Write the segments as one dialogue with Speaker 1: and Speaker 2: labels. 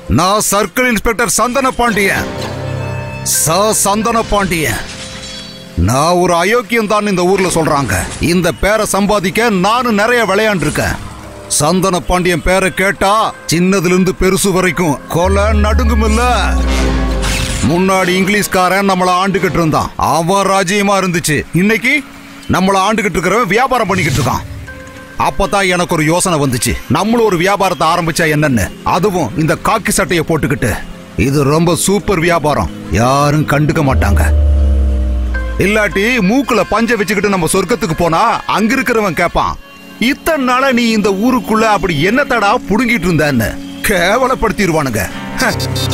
Speaker 1: நான் circle inspector சந்தன பாண்டியன் ச சந்தன பாண்டியன் நான் ஒரு அயோக்கியம் தான் இந்த ஊர்ல சொல்றாங்க இந்த பேரை சம்பாதிக்க நானும் நிறைய விளையாண்டுருக்கேன் சந்தன பாண்டியன் பேரை கேட்டா சின்னதுல இருந்து பெருசு வரைக்கும் கொலை நடுங்குமில்ல முன்னாடி இங்கிலீஷ்காரன் நம்மள ஆண்டுகிட்டு இருந்தான் அவன் ராஜ்யமா இருந்துச்சு இன்னைக்கு நம்மள ஆண்டுகிட்டு இருக்கிறவன் வியாபாரம் பண்ணிக்கிட்டு இருக்கான் அப்பதான் எனக்கு ஒரு யோசனை வந்துச்சு நம்மளும் ஒரு வியாபாரத்தை ஆரம்பிச்சா என்னன்னு அதுவும் இந்த காக்கி சட்டையை போட்டுக்கிட்டு இது ரொம்ப சூப்பர் வியாபாரம் யாரும் கண்டுக்க மாட்டாங்க இல்லாட்டி மூக்குல பஞ்ச வச்சுக்கிட்டு நம்ம சொர்க்கத்துக்கு போனா அங்க இருக்கிறவன் கேட்பான் இத்தனை நாளா நீ இந்த ஊருக்குள்ள அப்படி என்னத்தடா புடுங்கிட்டு இருந்தன்னு கேவலப்படுத்திடுவானுங்க ஹ.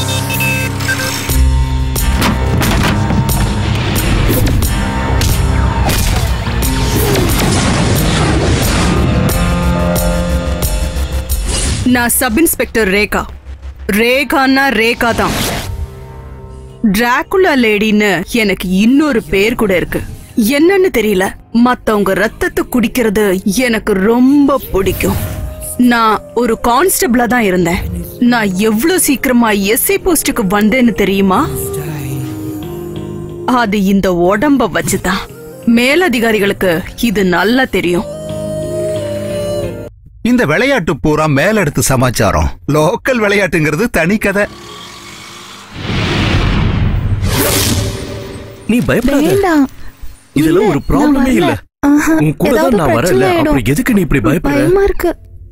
Speaker 2: நான் சப் இன்ஸ்பெக்டர் ரேகா ரேகான்னா ரேகா தான் டிராகுலா லேடின்னு எனக்கு இன்னொரு பேர் கூட இருக்கு என்னன்னு தெரியல மத்தவங்க ரத்தத்தை குடிக்கிறது எனக்கு ரொம்ப பிடிக்கும் நான் ஒரு கான்ஸ்டபிளா தான் இருந்தேன் நான் எவ்வளவு சீக்கிரமா எஸ்ஐ போஸ்டுக்கு வந்தேன்னு தெரியுமா அது இந்த உடம்ப வச்சுதான் மேலதிகாரிகளுக்கு இது நல்லா தெரியும்
Speaker 1: இந்த விளையாட்டு பூரா மேலெடுத்து சமாச்சாரம் லோக்கல் விளையாட்டுங்கிறது தனி கதை
Speaker 3: நீ பயப்படாத
Speaker 4: வேண்டாம்
Speaker 3: இதெல்லாம் ஒரு ப்ராப்ளமே இல்ல
Speaker 4: ஆஹா,
Speaker 3: உன் கூட
Speaker 4: ஏதாவது
Speaker 3: தான் நான் வரல
Speaker 4: பிரச்சனை ஆயிடும்.
Speaker 3: அப்புறம் எதுக்கு நீ இப்படி பயப்படுற
Speaker 4: பயமா இருக்கு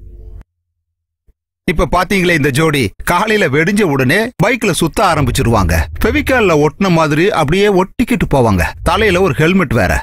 Speaker 1: இப்ப பாத்தீங்களே இந்த ஜோடி காலையில வெடிஞ்ச உடனே பைக்ல சுத்த ஆரம்பிச்சிருவாங்க ஃபெவிகால்ல ஒட்டின மாதிரி அப்படியே ஒட்டிக்கிட்டு போவாங்க தலையில ஒரு ஹெல்மெட் வேற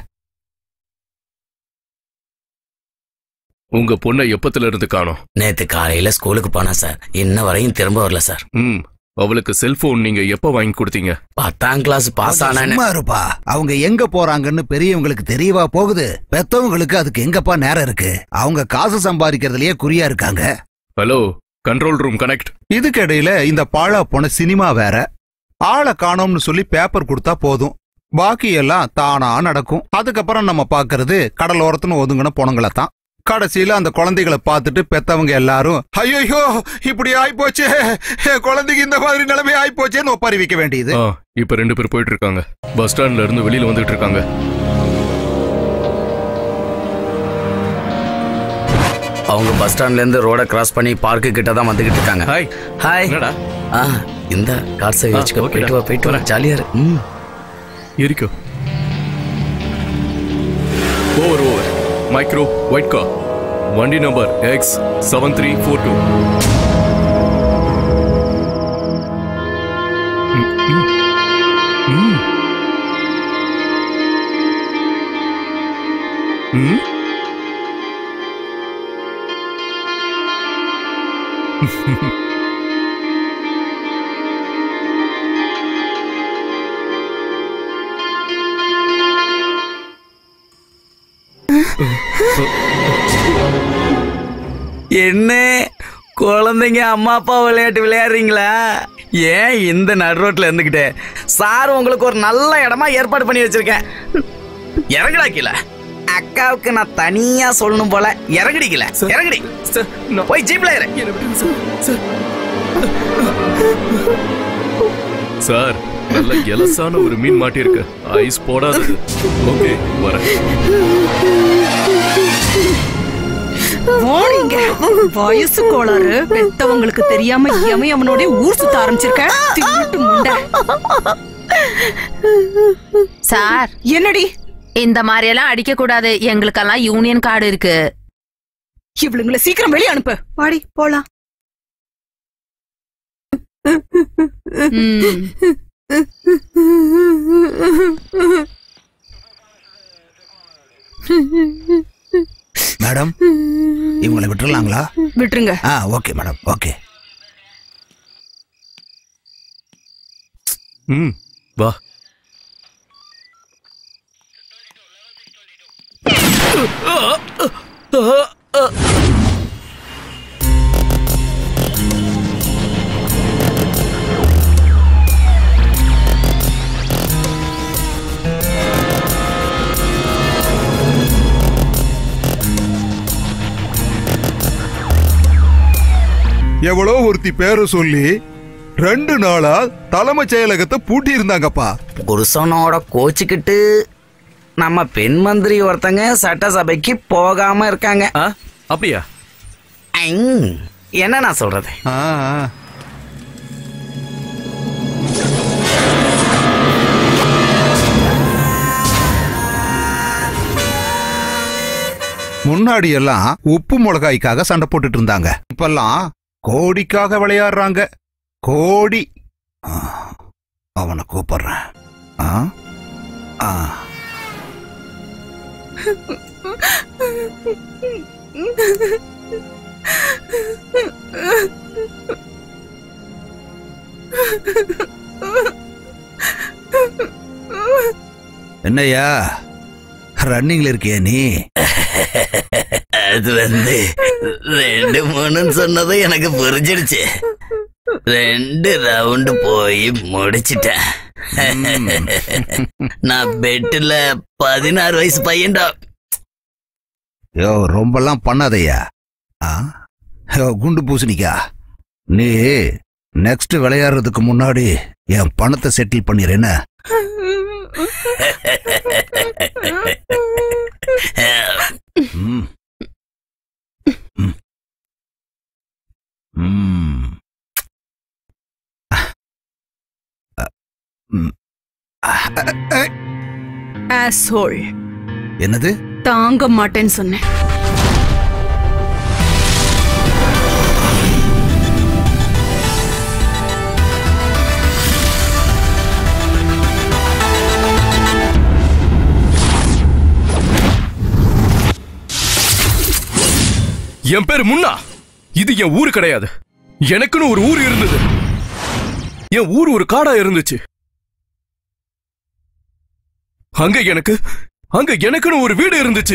Speaker 5: உங்க பொண்ணை எப்பத்துல இருந்து காணோம்
Speaker 6: நேத்து காலையில ஸ்கூலுக்கு போனா சார் இன்ன வரையும் திரும்ப வரல சார்
Speaker 5: ம் அவளுக்கு செல்போன் நீங்க எப்ப வாங்கி கொடுத்தீங்க
Speaker 6: பத்தாம் கிளாஸ் பாஸ் ஆனான்னு
Speaker 1: சும்மா இருப்பா அவங்க எங்க போறாங்கன்னு பெரியவங்களுக்கு தெரியவா போகுது பெத்தவங்களுக்கு அதுக்கு எங்கப்பா நேரம் இருக்கு அவங்க காசு சம்பாதிக்கிறதுலயே குறியா இருக்காங்க
Speaker 5: ஹலோ கண்ட்ரோல் ரூம் கனெக்ட்
Speaker 1: இதுக்கு இடையில இந்த பாழா போன சினிமா வேற ஆளை காணோம்னு சொல்லி பேப்பர் கொடுத்தா போதும் பாக்கி எல்லாம் தானா நடக்கும் அதுக்கப்புறம் நம்ம பாக்குறது கடலோரத்துன்னு ஒதுங்கின பொணங்களை தான் கடைசியில அந்த குழந்தைகளை பார்த்துட்டு பெத்தவங்க எல்லாரும் ஐயோ இப்படி ஆயிப்போச்சே என் குழந்தைக்கு இந்த மாதிரி நிலைமை ஆயிப்போச்சேன்னு ஒப்பாரி வைக்க வேண்டியது
Speaker 5: ஆ இப்ப ரெண்டு பேர் போயிட்டு இருக்காங்க பஸ் ஸ்டாண்ட்ல இருந்து வெளியில வந்துட்டு இருக்காங்க
Speaker 6: அவங்க பஸ் ஸ்டாண்ட்ல இருந்து ரோட கிராஸ் பண்ணி பார்க்கு கிட்ட தான் வந்துகிட்டு இருக்காங்க
Speaker 5: ஹாய்
Speaker 6: ஹாய்
Speaker 5: என்னடா
Speaker 6: ஆ இந்த கார் சேவை
Speaker 5: ஆ,
Speaker 6: வச்சுக்க
Speaker 5: ஓகேடா.
Speaker 6: போயிட்டு வா போயிட்டு வா ஜாலியா இரு ம்
Speaker 5: இருக்கோ over over micro white car வண்டி number X seven three four two
Speaker 6: என்ன குழந்தைங்க அம்மா அப்பா விளையாட்டு விளையாடுறீங்களா ஏன் இந்த நடு ரோட்ல இருந்துகிட்டு சார் உங்களுக்கு ஒரு நல்ல இடமா ஏற்பாடு பண்ணி வச்சிருக்கேன் இறங்குடா கீழே அக்காவுக்கு நான் தனியா சொல்லணும் போல இறங்குடி கீழே இறங்குடி போய் ஜீப்ல இரு
Speaker 5: சார் நல்ல எலசான ஒரு மீன் மாட்டிருக்கு ஐஸ் போடாதது ஓகே வரேன்
Speaker 2: வாடிங்க வயசு கோளாறு பெத்தவங்களுக்கு தெரியாம எவன் அவனோட ஊர் சுத்த ஆரம்பிச்சிருக்க திருட்டு முண்டை
Speaker 7: சார்
Speaker 2: என்னடி
Speaker 7: இந்த மாதிரி எல்லாம் அடிக்க கூடாது எங்களுக்கெல்லாம் யூனியன் கார்டு இருக்கு
Speaker 2: இவளுங்களை சீக்கிரம் வெளியே அனுப்பு வாடி போலாம்
Speaker 7: ம்.
Speaker 1: மேடம் இவங்களை விட்டுறலாங்களா
Speaker 2: விட்டுருங்க
Speaker 1: ஆ ஓகே மேடம் ஓகே
Speaker 5: ம் வா
Speaker 1: எவ்வளோ ஒருத்தி பேரை சொல்லி ரெண்டு நாளா தலைமைச் செயலகத்தை பூட்டி இருந்தாங்கப்பா
Speaker 6: புருஷனோட கோச்சிக்கிட்டு நம்ம பெண் மந்திரி ஒருத்தங்க சட்டசபைக்கு போகாம இருக்காங்க
Speaker 5: ஆ அப்படியா
Speaker 6: ஐங். என்ன நான் சொல்றது
Speaker 1: ஆ, ஆ. முன்னாடி எல்லாம் உப்பு மிளகாய்க்காக சண்டை போட்டுட்டு இருந்தாங்க இப்பெல்லாம் கோடிக்காக விளையாடுறாங்க கோடி ஆ, அவனை கூப்பிடுறேன் ஆ? ஆ. என்னய்யா ரன்னிங்ல இருக்கியா நீ
Speaker 6: அது வந்து ரெண்டு மூணுன்னு சொன்னது எனக்கு புரிஞ்சிடுச்சு ரெண்டு ரவுண்டு போய் முடிச்சிட்டேன் நான் பெட்டில் பதினாறு வயசு பையன்டா
Speaker 1: யோ ரொம்பலாம் பண்ணாதய்யா ஆ? யோ குண்டு பூசணிக்கா நீ நெக்ஸ்ட் விளையாடுறதுக்கு முன்னாடி என் பணத்தை செட்டில் பண்ணிடுறேன்னு ம். ம். ம். அ, ம். அ, அ,
Speaker 2: asshole.
Speaker 1: என்னது
Speaker 2: தாங்க மாட்டேன்னு சொன்னேன்
Speaker 5: என் பேர் முன்னா இது என் ஊரு கிடையாது எனக்குன்னு ஒரு ஊர் இருந்தது என் ஊர் ஒரு காடா இருந்துச்சு அங்க எனக்கு அங்க எனக்குன்னு ஒரு வீடு இருந்துச்சு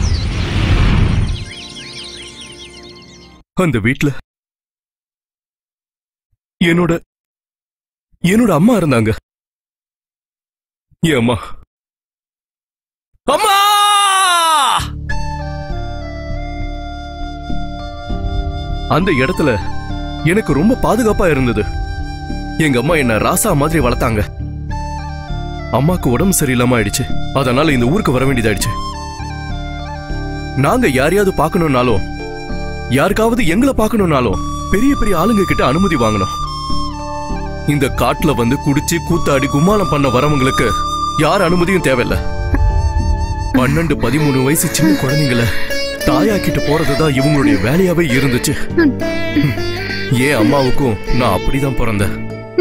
Speaker 5: அந்த வீட்ல என்னோட என்னோட அம்மா இருந்தாங்க என் அம்மா அம்மா அந்த இடத்துல எனக்கு ரொம்ப பாதுகாப்பா இருந்தது எங்க அம்மா என்ன ராசா மாதிரி வளர்த்தாங்க அம்மாக்கு உடம்பு சரியில்லாம ஆயிடுச்சு அதனால இந்த ஊருக்கு வர வேண்டியதாயிடுச்சு நாங்க யாரையாவது பார்க்கணும்னாலும் யாருக்காவது எங்களை பார்க்கணும்னாலும் பெரிய பெரிய ஆளுங்க கிட்ட அனுமதி வாங்கணும் இந்த காட்டுல வந்து குடிச்சு கூத்தாடி கும்மாளம் பண்ண வரவங்களுக்கு யார் அனுமதியும் தேவையில்ல பன்னெண்டு பதிமூணு வயசு சின்ன குழந்தைங்கள தாயாக்கிட்டு போறதுதான் இவங்களுடைய வேலையாவே இருந்துச்சு ஏன் அம்மாவுக்கும் நான் அப்படிதான் பிறந்தேன்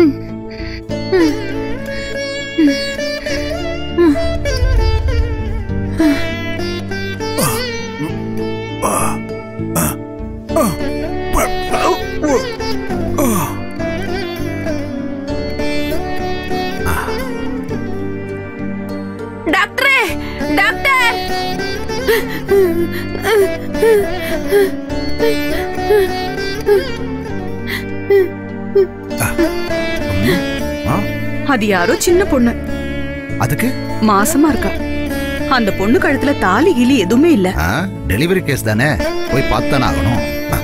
Speaker 7: டாக்டரே டாக்டர்
Speaker 2: அது யாரோ சின்ன பொண்ணு
Speaker 1: அதுக்கு
Speaker 2: மாசமா இருக்கா அந்த பொண்ணு கழுத்துல தாலி கிலி எதுவுமே இல்ல
Speaker 1: ஆ, டெலிவரி கேஸ் தானே போய் பார்த்தானே ஆகணும் ஆ,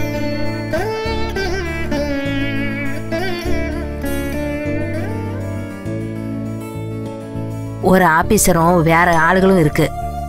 Speaker 4: ஒரு ஆபீசரும் வேற ஆளுகளும் இருக்கு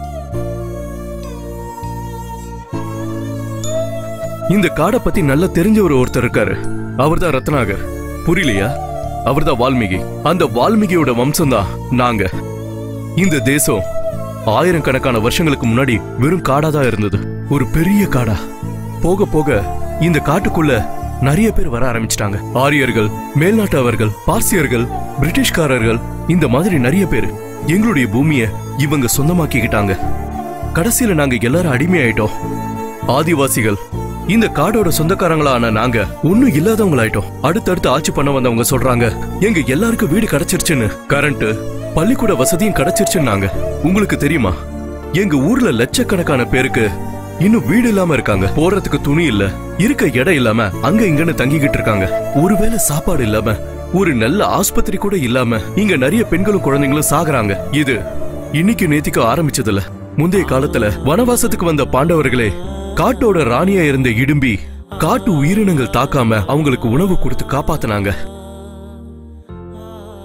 Speaker 5: இந்த காடை பத்தி நல்லா தெரிஞ்ச ஒரு ஒருத்தர் இருக்காரு அவர்தான் ரத்னாகர் புரியலையா அவர்தான் வால்மீகி அந்த வால்மீகியோட வம்சம்தான் நாங்க இந்த தேசம் ஆயிரக்கணக்கான வருஷங்களுக்கு முன்னாடி வெறும் காடா தான் இருந்தது ஒரு பெரிய காடா போக போக இந்த காட்டுக்குள்ள நிறைய பேர் வர ஆரம்பிச்சிட்டாங்க ஆரியர்கள் மேல்நாட்டவர்கள் பார்சியர்கள் பிரிட்டிஷ்காரர்கள் இந்த மாதிரி நிறைய பேர் எங்களுடைய பூமியை இவங்க சொந்தமாக்கிக்கிட்டாங்க கடைசியில நாங்க எல்லாரும் அடிமையாயிட்டோம் ஆதிவாசிகள் இந்த காடோட சொந்தக்காரங்களான நாங்க ஒண்ணும் இல்லாதவங்களாயிட்டோம் அடுத்தடுத்து ஆட்சி பண்ண வந்தவங்க சொல்றாங்க எங்க எல்லாருக்கும் வீடு கிடைச்சிருச்சுன்னு கரண்ட் பள்ளிக்கூட வசதியும் கிடைச்சிருச்சுன்னாங்க உங்களுக்கு தெரியுமா எங்க ஊர்ல லட்சக்கணக்கான பேருக்கு இன்னும் வீடு இல்லாம இருக்காங்க போறதுக்கு துணி இல்ல இருக்க இடம் இல்லாம அங்க இங்கன்னு தங்கிக்கிட்டு இருக்காங்க ஒருவேளை சாப்பாடு இல்லாம ஒரு நல்ல ஆஸ்பத்திரி கூட இல்லாம இங்க நிறைய பெண்களும் குழந்தைங்களும் சாகுறாங்க இது இன்னைக்கு நேத்திக்கு ஆரம்பிச்சதுல முந்தைய காலத்துல வனவாசத்துக்கு வந்த பாண்டவர்களே காட்டோட ராணியா இருந்த இடும்பி காட்டு உயிரினங்கள் தாக்காம அவங்களுக்கு உணவு கொடுத்து காப்பாத்துனாங்க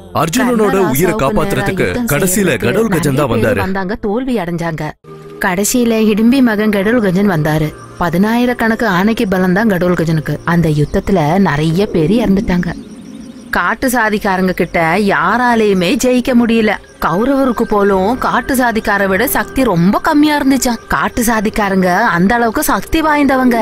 Speaker 5: அர்ஜுனனோட
Speaker 7: கர்ண
Speaker 5: உயிரை
Speaker 7: ராசாவுக்கு
Speaker 5: காப்பாத்துறதுக்கு
Speaker 7: நேரா யுத்தம்
Speaker 5: கடைசியில
Speaker 7: செய்யறதுக்கு
Speaker 5: கடவுள் கஜன் தான்
Speaker 7: நிறைய பேர்
Speaker 5: வந்தாரு
Speaker 7: வந்தாங்க தோல்வி அடைஞ்சாங்க கடைசியில ஹிடிம்பி மகன் கடவுள் கஜன் வந்தாரு பதினாயிரக்கணக்கு ஆணைக்கு பலம் தான் கடவுள் கஜனுக்கு அந்த யுத்தத்துல நிறைய பேர் இறந்துட்டாங்க காட்டு சாதிக்காரங்க கிட்ட யாராலையுமே ஜெயிக்க முடியல கௌரவருக்கு போலும் காட்டு சாதிக்கார விட சக்தி ரொம்ப கம்மியா இருந்துச்சாம் காட்டு சாதிக்காரங்க அந்த அளவுக்கு சக்தி வாய்ந்தவங்க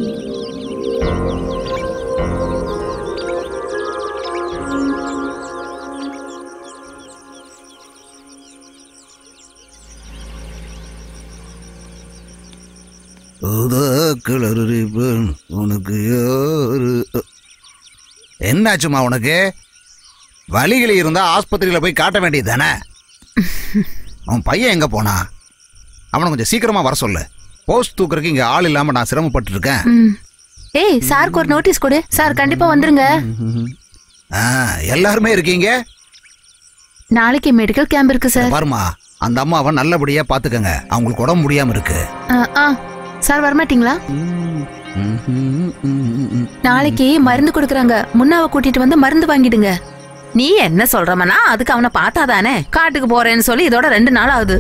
Speaker 1: கிளறி பெண் உனக்கு யாரு என்னாச்சுமா உனக்கு வலிகள் இருந்தா ஆஸ்பத்திரியில போய் காட்ட வேண்டியது தானே அவன் பையன் எங்க போனா அவனை கொஞ்சம் சீக்கிரமா வர சொல்லு போஸ்ட் தூக்குறதுக்கு இங்க ஆள் இல்லாம நான் சிரமப்பட்டு இருக்கேன்
Speaker 7: ம். ஏய் சாருக்கு ஒரு நோட்டீஸ் கொடு சார் கண்டிப்பா வந்துருங்க
Speaker 1: எல்லாருமே இருக்கீங்க
Speaker 7: நாளைக்கு மெடிக்கல் கேம்ப் இருக்கு சார்
Speaker 1: பாருமா அந்த அம்மாவை நல்லபடியா பாத்துக்கங்க அவங்களுக்கு உடம்பு முடியாம இருக்கு
Speaker 7: ஆ, ஆ. சார் வரமாட்டீங்களா நாளைக்கு மருந்து கொடுக்குறாங்க முன்னாவை கூட்டிட்டு வந்து மருந்து வாங்கிடுங்க நீ என்ன சொல்றமனா அதுக்கு அவனை பார்த்தாதானே காட்டுக்கு போறேன்னு சொல்லி இதோட ரெண்டு நாள் ஆகுது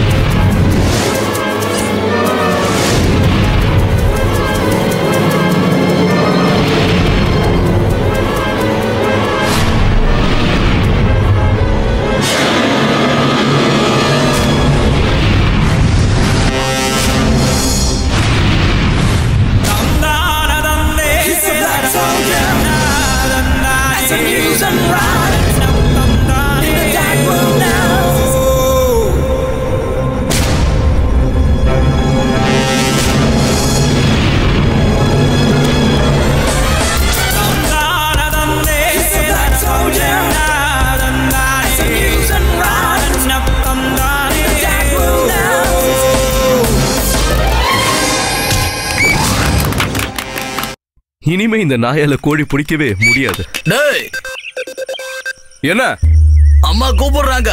Speaker 5: இனிமே இந்த நாயால கோழி பிடிக்கவே முடியாது
Speaker 6: டேய்
Speaker 5: என்ன
Speaker 6: அம்மா கூப்பிடுறாங்க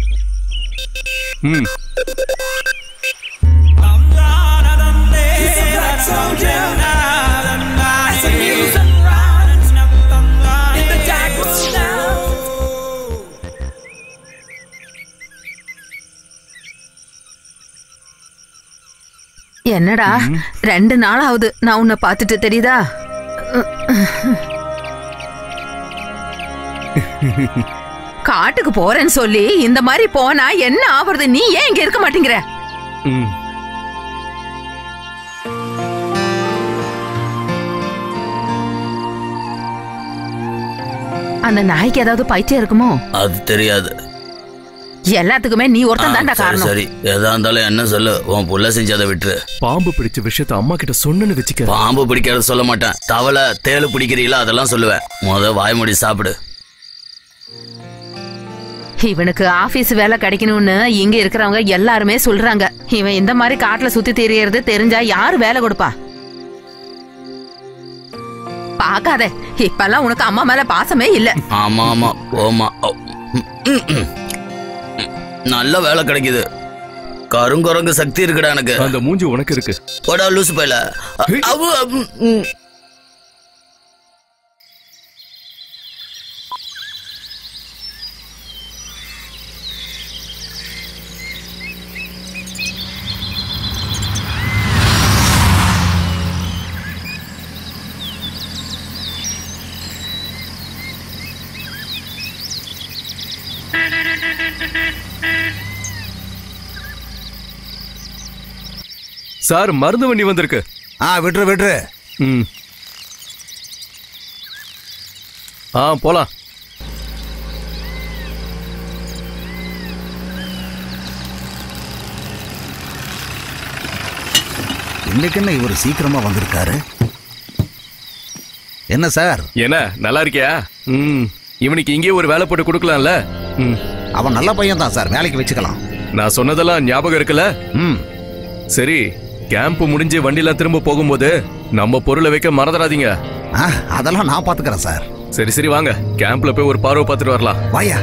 Speaker 5: ம்
Speaker 7: என்னடா ரெண்டு நாள் ஆகுது நான் உன்னை பார்த்துட்டு தெரியுதா காட்டுக்கு போறேன்னு சொல்லி இந்த மாதிரி போனா என்ன ஆவறது நீ ஏன் இங்க இருக்க மாட்டேங்கிற
Speaker 5: ம்
Speaker 7: அந்த நாய்க்கு ஏதாவது பைத்தியம் இருக்குமோ
Speaker 6: அது தெரியாது
Speaker 7: எல்லாத்துக்குமே நீ ஒருத்தன் தான்டா
Speaker 6: சரி
Speaker 7: காரணம்
Speaker 6: சரி எதா இருந்தாலும் என்ன சொல்லு உன் புள்ள செஞ்சதை விட்டுரு
Speaker 5: பாம்பு பிடிச்ச விஷயத்த அம்மா கிட்ட சொன்னேன்னு வச்சுக்க
Speaker 6: பாம்பு பிடிக்கிறது சொல்ல மாட்டேன் தவளை தேளு பிடிக்கிறீங்களா அதெல்லாம் சொல்லுவேன் முத வாய்மொழி சாப்பிடு
Speaker 7: இவனுக்கு ஆபீஸ் வேலை கிடைக்கணும்னு இங்க இருக்கிறவங்க எல்லாருமே சொல்றாங்க இவன் இந்த மாதிரி காட்டுல சுத்தி திரியறது தெரிஞ்சா யாரு வேலை கொடுப்பா பாக்காத இப்பெல்லாம் உனக்கு அம்மா மேல பாசமே இல்ல
Speaker 6: ஆமா ஆமா ஓமா ஓ. ம், ம், ம். நல்ல வேலை கிடைக்குது கருங்குரங்கு சக்தி இருக்குடா எனக்கு
Speaker 5: அந்த மூஞ்சி உனக்கு இருக்கு
Speaker 6: போடா லூசு பையல அவு, அவு, ம்.
Speaker 5: சார் மருந்து வண்டி வந்திருக்கு
Speaker 1: ஆ விட்டுரு விட்டுரு
Speaker 5: ம் ஆ போலாம்
Speaker 1: இன்னைக்கு என்ன இவர் சீக்கிரமா வந்திருக்காரு என்ன சார்
Speaker 5: என்ன நல்லா இருக்கியா ம் இவனுக்கு இங்கே ஒரு வேலை போட்டு கொடுக்கலாம்ல ம்
Speaker 1: அவன் நல்ல பையன் தான் சார் வேலைக்கு வச்சுக்கலாம்
Speaker 5: நான் சொன்னதெல்லாம் ஞாபகம் இருக்குல்ல
Speaker 1: ம்
Speaker 5: சரி கேம்ப் முடிஞ்சு வண்டிலாம் திரும்ப போகும்போது நம்ம பொருளை வைக்க மறந்துடாதீங்க
Speaker 1: ஆ அதெல்லாம் நான் பாத்துக்கிறேன் சார்
Speaker 5: சரி சரி வாங்க கேம்ப்ல போய் ஒரு பார்வை பார்த்துட்டு வரலாம்
Speaker 1: வாயா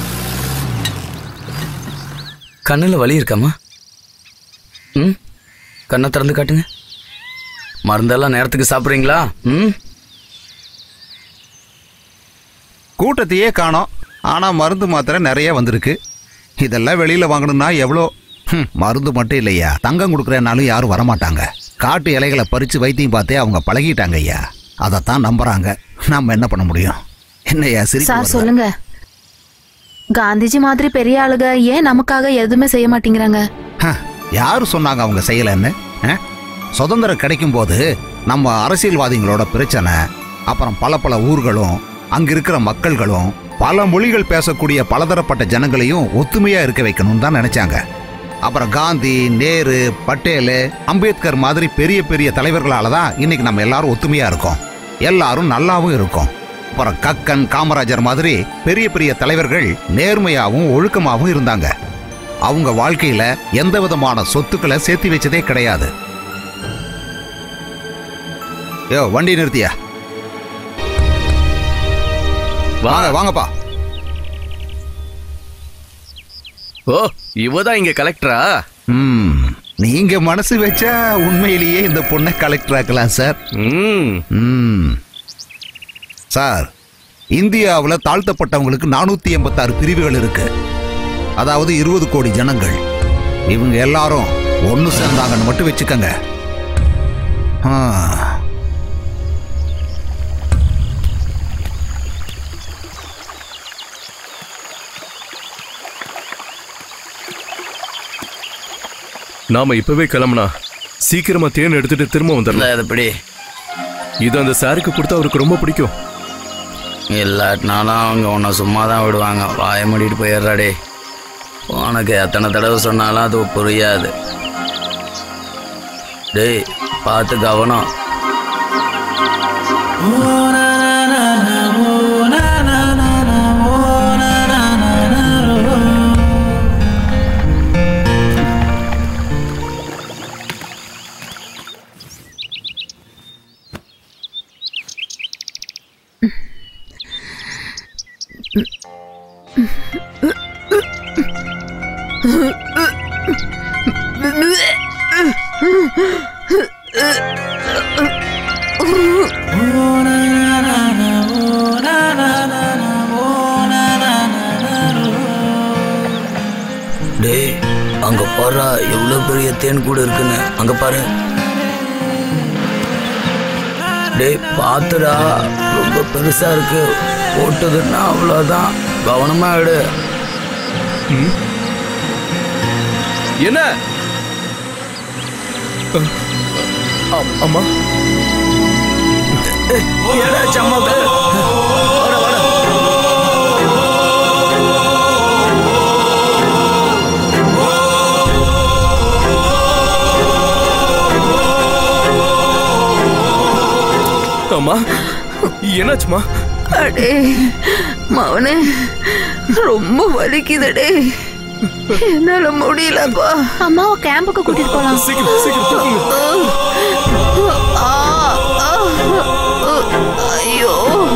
Speaker 6: கண்ணுல வலி இருக்காமா ம் கண்ணை திறந்து காட்டுங்க மருந்தெல்லாம் நேரத்துக்கு சாப்பிட்றீங்களா ம்
Speaker 1: கூட்டத்தையே காணோம் ஆனா மருந்து மாத்திரை நிறைய வந்திருக்கு இதெல்லாம் வெளியில வாங்கணும்னா எவ்வளோ ஹம், மருந்து மட்டும் இல்லையா தங்கம் கொடுக்குறனாலும் யாரும் வரமாட்டாங்க காட்டு இலைகளை பறிச்சு வைத்தியம் பார்த்தே அவங்க பழகிட்டாங்க ஐயா அதைத்தான் நம்புறாங்க நம்ம என்ன பண்ண முடியும் என்னய்யா சிரிப்பு
Speaker 7: சார்
Speaker 1: வருதா?
Speaker 7: சொல்லுங்க காந்திஜி மாதிரி பெரிய ஆளுங்க ஏன் நமக்காக எதுவுமே செய்ய மாட்டேங்கிறாங்க
Speaker 1: ஹ, யாரு சொன்னாங்க அவங்க செய்யலைன்னு அஹ்? சுதந்திரம் கிடைக்கும் போது நம்ம அரசியல்வாதிகளோட பிரச்சனை அப்புறம் பல பல ஊர்களும் அங்க இருக்கிற மக்கள்களும் பல மொழிகள் பேசக்கூடிய பலதரப்பட்ட ஜனங்களையும் ஒத்துமையா இருக்க வைக்கணும்னு தான் நினைச்சாங்க அப்புறம் காந்தி நேரு பட்டேலு அம்பேத்கர் மாதிரி பெரிய பெரிய தலைவர்களால தான் இன்னைக்கு நம்ம எல்லாரும் ஒத்துமையா இருக்கோம் எல்லாரும் நல்லாவும் இருக்கோம் அப்புறம் கக்கன் காமராஜர் மாதிரி பெரிய பெரிய தலைவர்கள் நேர்மையாவும் ஒழுக்கமாவும் இருந்தாங்க அவங்க வாழ்க்கையில எந்த விதமான சொத்துக்களை சேர்த்து வச்சதே கிடையாது யோ வண்டி நிறுத்தியா வாங்க வாங்கப்பா
Speaker 5: ஓ இவதான் இங்க கலெக்டரா
Speaker 1: ம் நீங்க மனசு வச்சா உண்மையிலேயே இந்த பொண்ணை கலெக்டர் ஆக்கலாம் சார்
Speaker 5: ம்
Speaker 1: ம் சார் இந்தியாவில் தாழ்த்தப்பட்டவங்களுக்கு நானூத்தி எண்பத்தாறு பிரிவுகள் இருக்கு அதாவது இருபது கோடி ஜனங்கள் இவங்க எல்லாரும் ஒன்று சேர்ந்தாங்கன்னு மட்டும் வச்சுக்கோங்க ஆ
Speaker 5: நாம இப்பவே கிளம்புனா சீக்கிரமா தேன் எடுத்துட்டு திரும்ப வந்துடலாம்
Speaker 6: இல்லை இது பிடி
Speaker 5: இது அந்த சாருக்கு கொடுத்தா அவருக்கு ரொம்ப பிடிக்கும்
Speaker 6: இல்லாட்டினாலும் அவங்க உன்னை சும்மா தான் விடுவாங்க வாய மூடிட்டு போயிடுறாடே உனக்கு எத்தனை தடவை சொன்னாலும் அது புரியாது டேய் பார்த்து கவனம் டேய் அங்க பாரு எவ்வளவு பெரிய தேன் கூடு இருக்குன்னு அங்க பாரு டேய் பாத்துடா ரொம்ப பெருசா இருக்கு போட்டதுன்னா அவ்வளவுதான் கவனமா எடு
Speaker 5: என்ன அ- அம்மா
Speaker 6: ஏடா சம்மாக்கு வாடா, வாடா.
Speaker 5: அம்மா என்னாச்சுமா
Speaker 7: அடே மவனே ரொம்ப வலிக்குதடே என்னால முடியலப்பா அம்மாவை கேம்புக்கு கூட்டிட்டு போலாம்
Speaker 5: சீக்கிரம் சீக்கிரம் தூக்குங்க.
Speaker 7: ஆ, ஆ, ஐயோ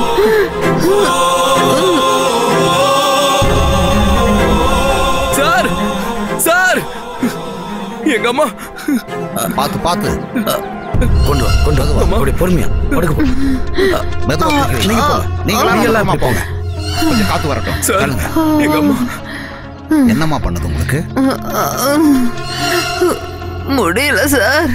Speaker 5: சார் சார் எங்க அம்மா
Speaker 1: பார்த்து பார்த்து
Speaker 6: கொண்டு வா கொண்டு வா அப்படி பொறுமையா படுக்க போ.
Speaker 1: மெதுவா தூக்கு. நீங்க போங்க நீங்க எல்லாமே போங்க கொஞ்சம் காத்து வரட்டும்
Speaker 5: சார்
Speaker 1: கேளுங்க.
Speaker 5: எங்க அம்மா
Speaker 1: என்னம்மா பண்ணுது உங்களுக்கு
Speaker 7: முடியல சார்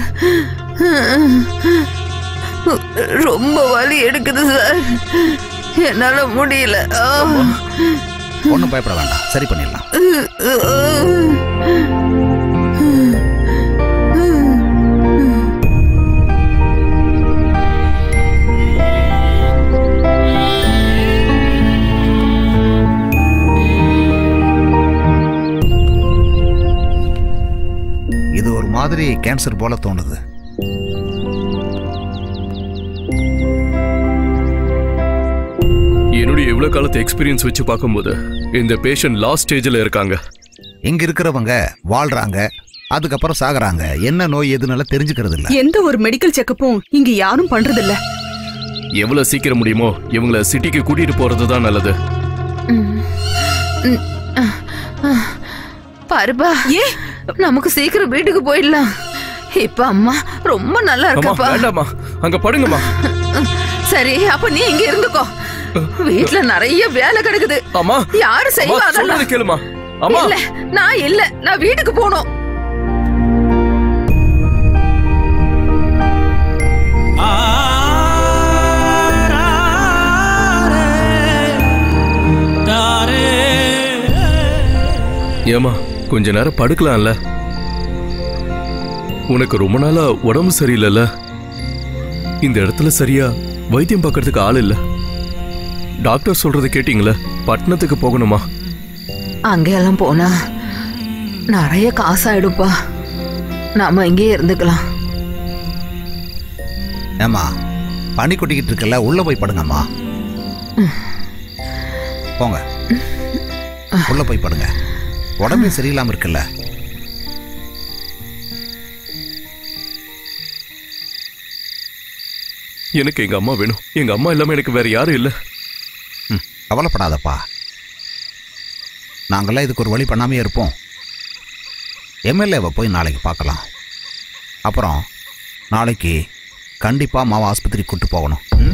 Speaker 7: ரொம்ப வலி எடுக்குது சார் என்னால முடியல ஆ.
Speaker 1: ஒன்றும் பயப்பட வேண்டாம் சரி பண்ணிடலாம் இது ஒரு மாதிரி கேன்சர் போல தோணுது
Speaker 5: என்னுடைய இவ்வளவு காலத்து எக்ஸ்பீரியன்ஸ் வச்சு பார்க்கும்போது இந்த பேஷண்ட் லாஸ்ட் ஸ்டேஜ்ல இருக்காங்க
Speaker 1: இங்க இருக்கிறவங்க வாழ்றாங்க அதுக்கப்புறம் சாகுறாங்க என்ன நோய் எதுனால தெரிஞ்சுக்கிறது இல்ல
Speaker 2: எந்த ஒரு மெடிக்கல் செக்கப்பும் இங்க யாரும் பண்றது இல்ல
Speaker 5: எவ்வளவு சீக்கிரம் முடியுமோ இவங்கள சிட்டிக்கு கூட்டிட்டு போறது தான் நல்லது
Speaker 7: பாருப்பா
Speaker 2: ஏ
Speaker 7: நமக்கு சீக்கிரம் வீட்டுக்கு போயிடலாம் இப்ப அம்மா ரொம்ப நல்லா
Speaker 5: அம்மா
Speaker 7: இருக்கப்பா
Speaker 5: வேண்டாம்மா அங்க படுங்கம்மா
Speaker 7: சரி அப்ப நீ இங்க இருந்துக்கோ வீட்ல நிறைய வேலை கிடக்குது
Speaker 5: அம்மா
Speaker 7: யாரு
Speaker 5: அம்மா
Speaker 7: செய்வா அதெல்லாம்
Speaker 5: சொல்றது கேளுமா அம்மா
Speaker 7: இல்ல நான் இல்ல நான் வீட்டுக்கு போகணும்
Speaker 5: ஏமா கொஞ்ச நேரம் படுக்கலாம்ல உனக்கு ரொம்ப நாளா உடம்பு சரியில்லைல்ல இந்த இடத்துல சரியா வைத்தியம் பார்க்கறதுக்கு ஆள் இல்ல டாக்டர் சொல்றதை கேட்டீங்களே பட்டணத்துக்கு போகணுமா
Speaker 7: அங்கெல்லாம் போனா நிறைய காசாயிடுப்பா நாம இங்கே இருந்துக்கலாம்
Speaker 1: ஏமா பனி கொட்டிக்கிட்டு இருக்கல உள்ள போய் படுங்கம்மா போங்க உள்ள போய் படுங்க உடம்பே சரியில்லாம இருக்குல்ல
Speaker 5: எனக்கு எங்க அம்மா வேணும் எங்க அம்மா இல்லாம எனக்கு வேற யாரும் இல்ல
Speaker 1: ம், கவலைப்படாதப்பா நாங்களாம் இதுக்கு ஒரு வழி பண்ணாமே இருப்போம் எம்எல்ஏவை போய் நாளைக்கு பார்க்கலாம் அப்புறம் நாளைக்கு கண்டிப்பாக மாவா ஆஸ்பத்திரிக்கு கூட்டு போகணும் ம்?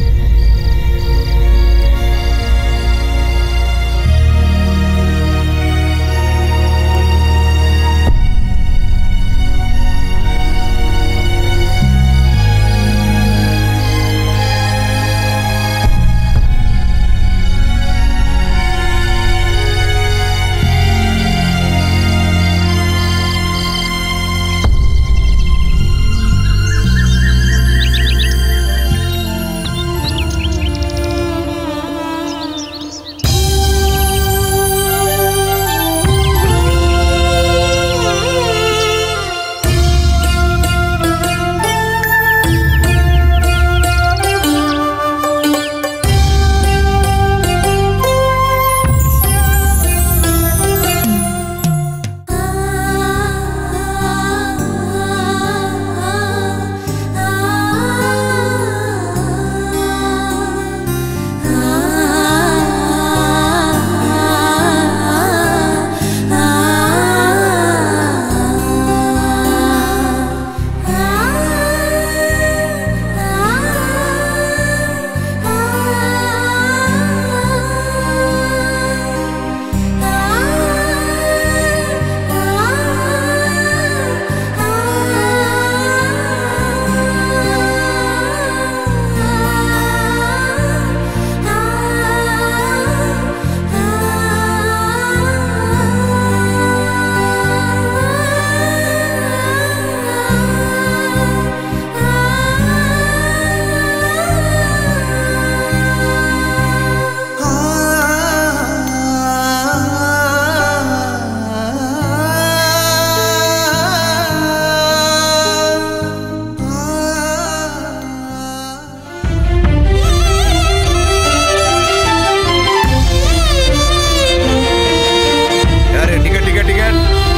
Speaker 1: யாரு டிக்கெட் டிக்கெட் டிக்கெட்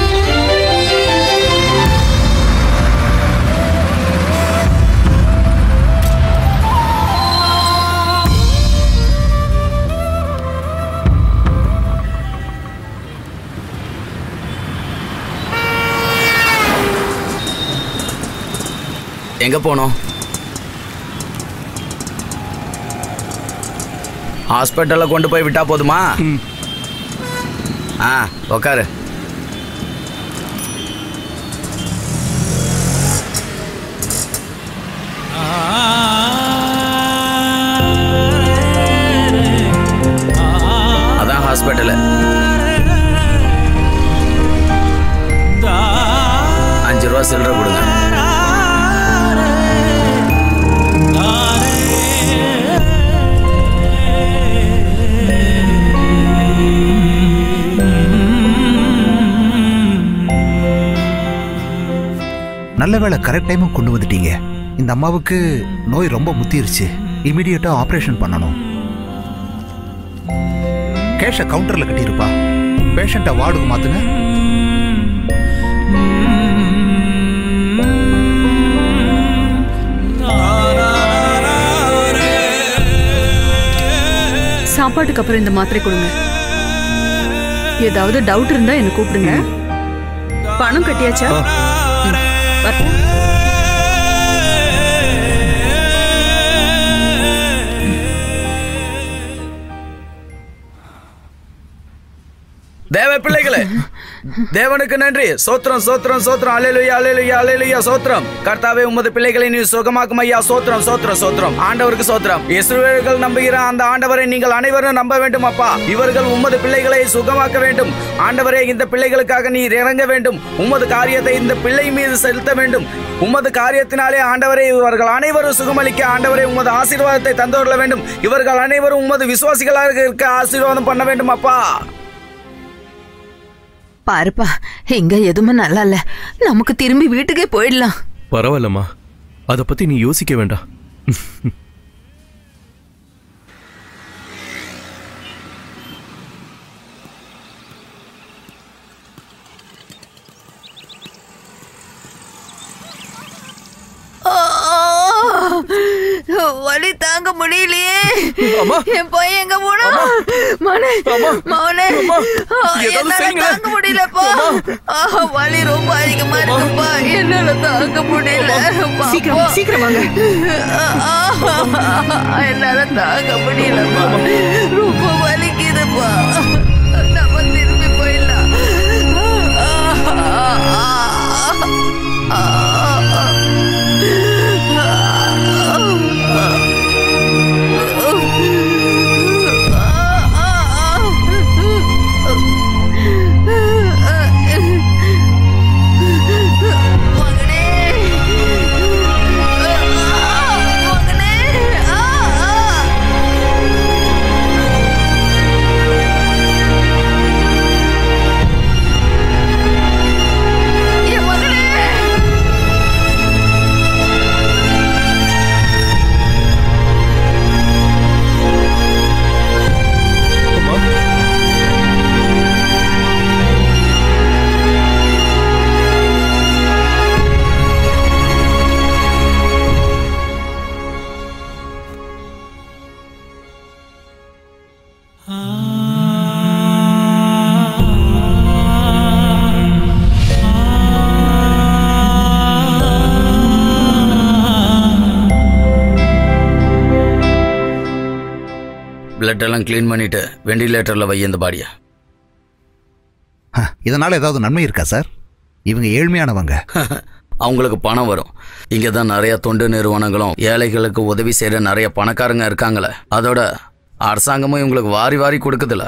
Speaker 6: எங்க போனோம் ஹாஸ்பிட்டல்ல கொண்டு போய் விட்டா போதுமா ஆ உக்காரு அதான் ஹாஸ்பிட்டலு அஞ்சு ரூபா சில்லறை கொடுங்க
Speaker 1: நல்ல வேளை கரெக்ட் டைமும் கொண்டு வந்துட்டீங்க இந்த அம்மாவுக்கு நோய் ரொம்ப முத்திருச்சு இமீடியட்டா ஆபரேஷன் பண்ணணும் கேஷ கவுண்டர்ல கட்டியிருப்பா பேஷண்ட்டை வார்டுக்கு மாத்துங்க
Speaker 2: சாப்பாட்டுக்கு அப்புறம் இந்த மாத்திரை கொடுங்க ஏதாவது டவுட் இருந்தா என்ன கூப்பிடுங்க பணம் கட்டியாச்சா
Speaker 6: தேவ பிள்ளைகளே தேவனுக்கு நன்றி சோத்திரம் சோத்திரம் சோத்திரம் அலையிலுயா அலையிலுயா அலையிலுயா சோத்திரம் கர்த்தாவே உமது பிள்ளைகளை நீ சுகமாக்கும் ஐயா சோத்திரம் சோத்திரம் சோத்திரம் ஆண்டவருக்கு சோத்திரம் இஸ்ரவேலர்கள் நம்புகிற அந்த ஆண்டவரை நீங்கள் அனைவரும் நம்ப வேண்டும் அப்பா இவர்கள் உமது பிள்ளைகளை சுகமாக்க வேண்டும் ஆண்டவரே இந்த பிள்ளைகளுக்காக நீர் இறங்க வேண்டும் உமது காரியத்தை இந்த பிள்ளை மீது செலுத்த வேண்டும் உமது காரியத்தினாலே ஆண்டவரை இவர்கள் அனைவரும் சுகமளிக்க ஆண்டவரை உமது ஆசீர்வாதத்தை தந்துவிட வேண்டும் இவர்கள் அனைவரும் உமது விசுவாசிகளாக இருக்க ஆசீர்வாதம் பண்ண வேண்டும் அப்பா
Speaker 7: பாருப்பா இங்க எதுவுமே நல்லா இல்ல நமக்கு திரும்பி வீட்டுக்கே போயிடலாம்
Speaker 5: பரவாயில்லம்மா அதை பத்தி நீ யோசிக்க வேண்டாம்
Speaker 7: வலி தாங்க முடியலையே
Speaker 5: அம்மா.
Speaker 7: என் பையன் எங்க போனா மவனே மவனே ஆ,
Speaker 5: ஏதாவது
Speaker 7: என்னால
Speaker 5: செய்யுங்களேன்.
Speaker 7: தாங்க முடியலப்பா ஆ, வலி ரொம்ப அதிகமா இருக்குப்பா என்னால தாங்க முடியல
Speaker 2: சீக்கிரம் சீக்கிரம் வாங்க
Speaker 7: ஆ, என்னால தாங்க முடியலப்பா ரொம்ப வலிக்குதுப்பா நம்ம திரும்பி போயிடலாம் ஆ, ஆ, ஆ.
Speaker 5: அம்மா
Speaker 6: பிளட் எல்லாம் க்ளீன் பண்ணிட்டு வெண்டிலேட்டர்ல வை இந்த பாடியை
Speaker 1: ஹ, இதனால ஏதாவது நன்மை இருக்கா சார் இவங்க ஏழ்மையானவங்க
Speaker 6: அவங்களுக்கு பணம் வரும் இங்கே தான் நிறைய தொண்டு நிறுவனங்களும் ஏழைகளுக்கு உதவி செய்கிற நிறைய பணக்காரங்க இருக்காங்களே அதோட அரசாங்கமும் இவங்களுக்கு வாரி வாரி கொடுக்குதுல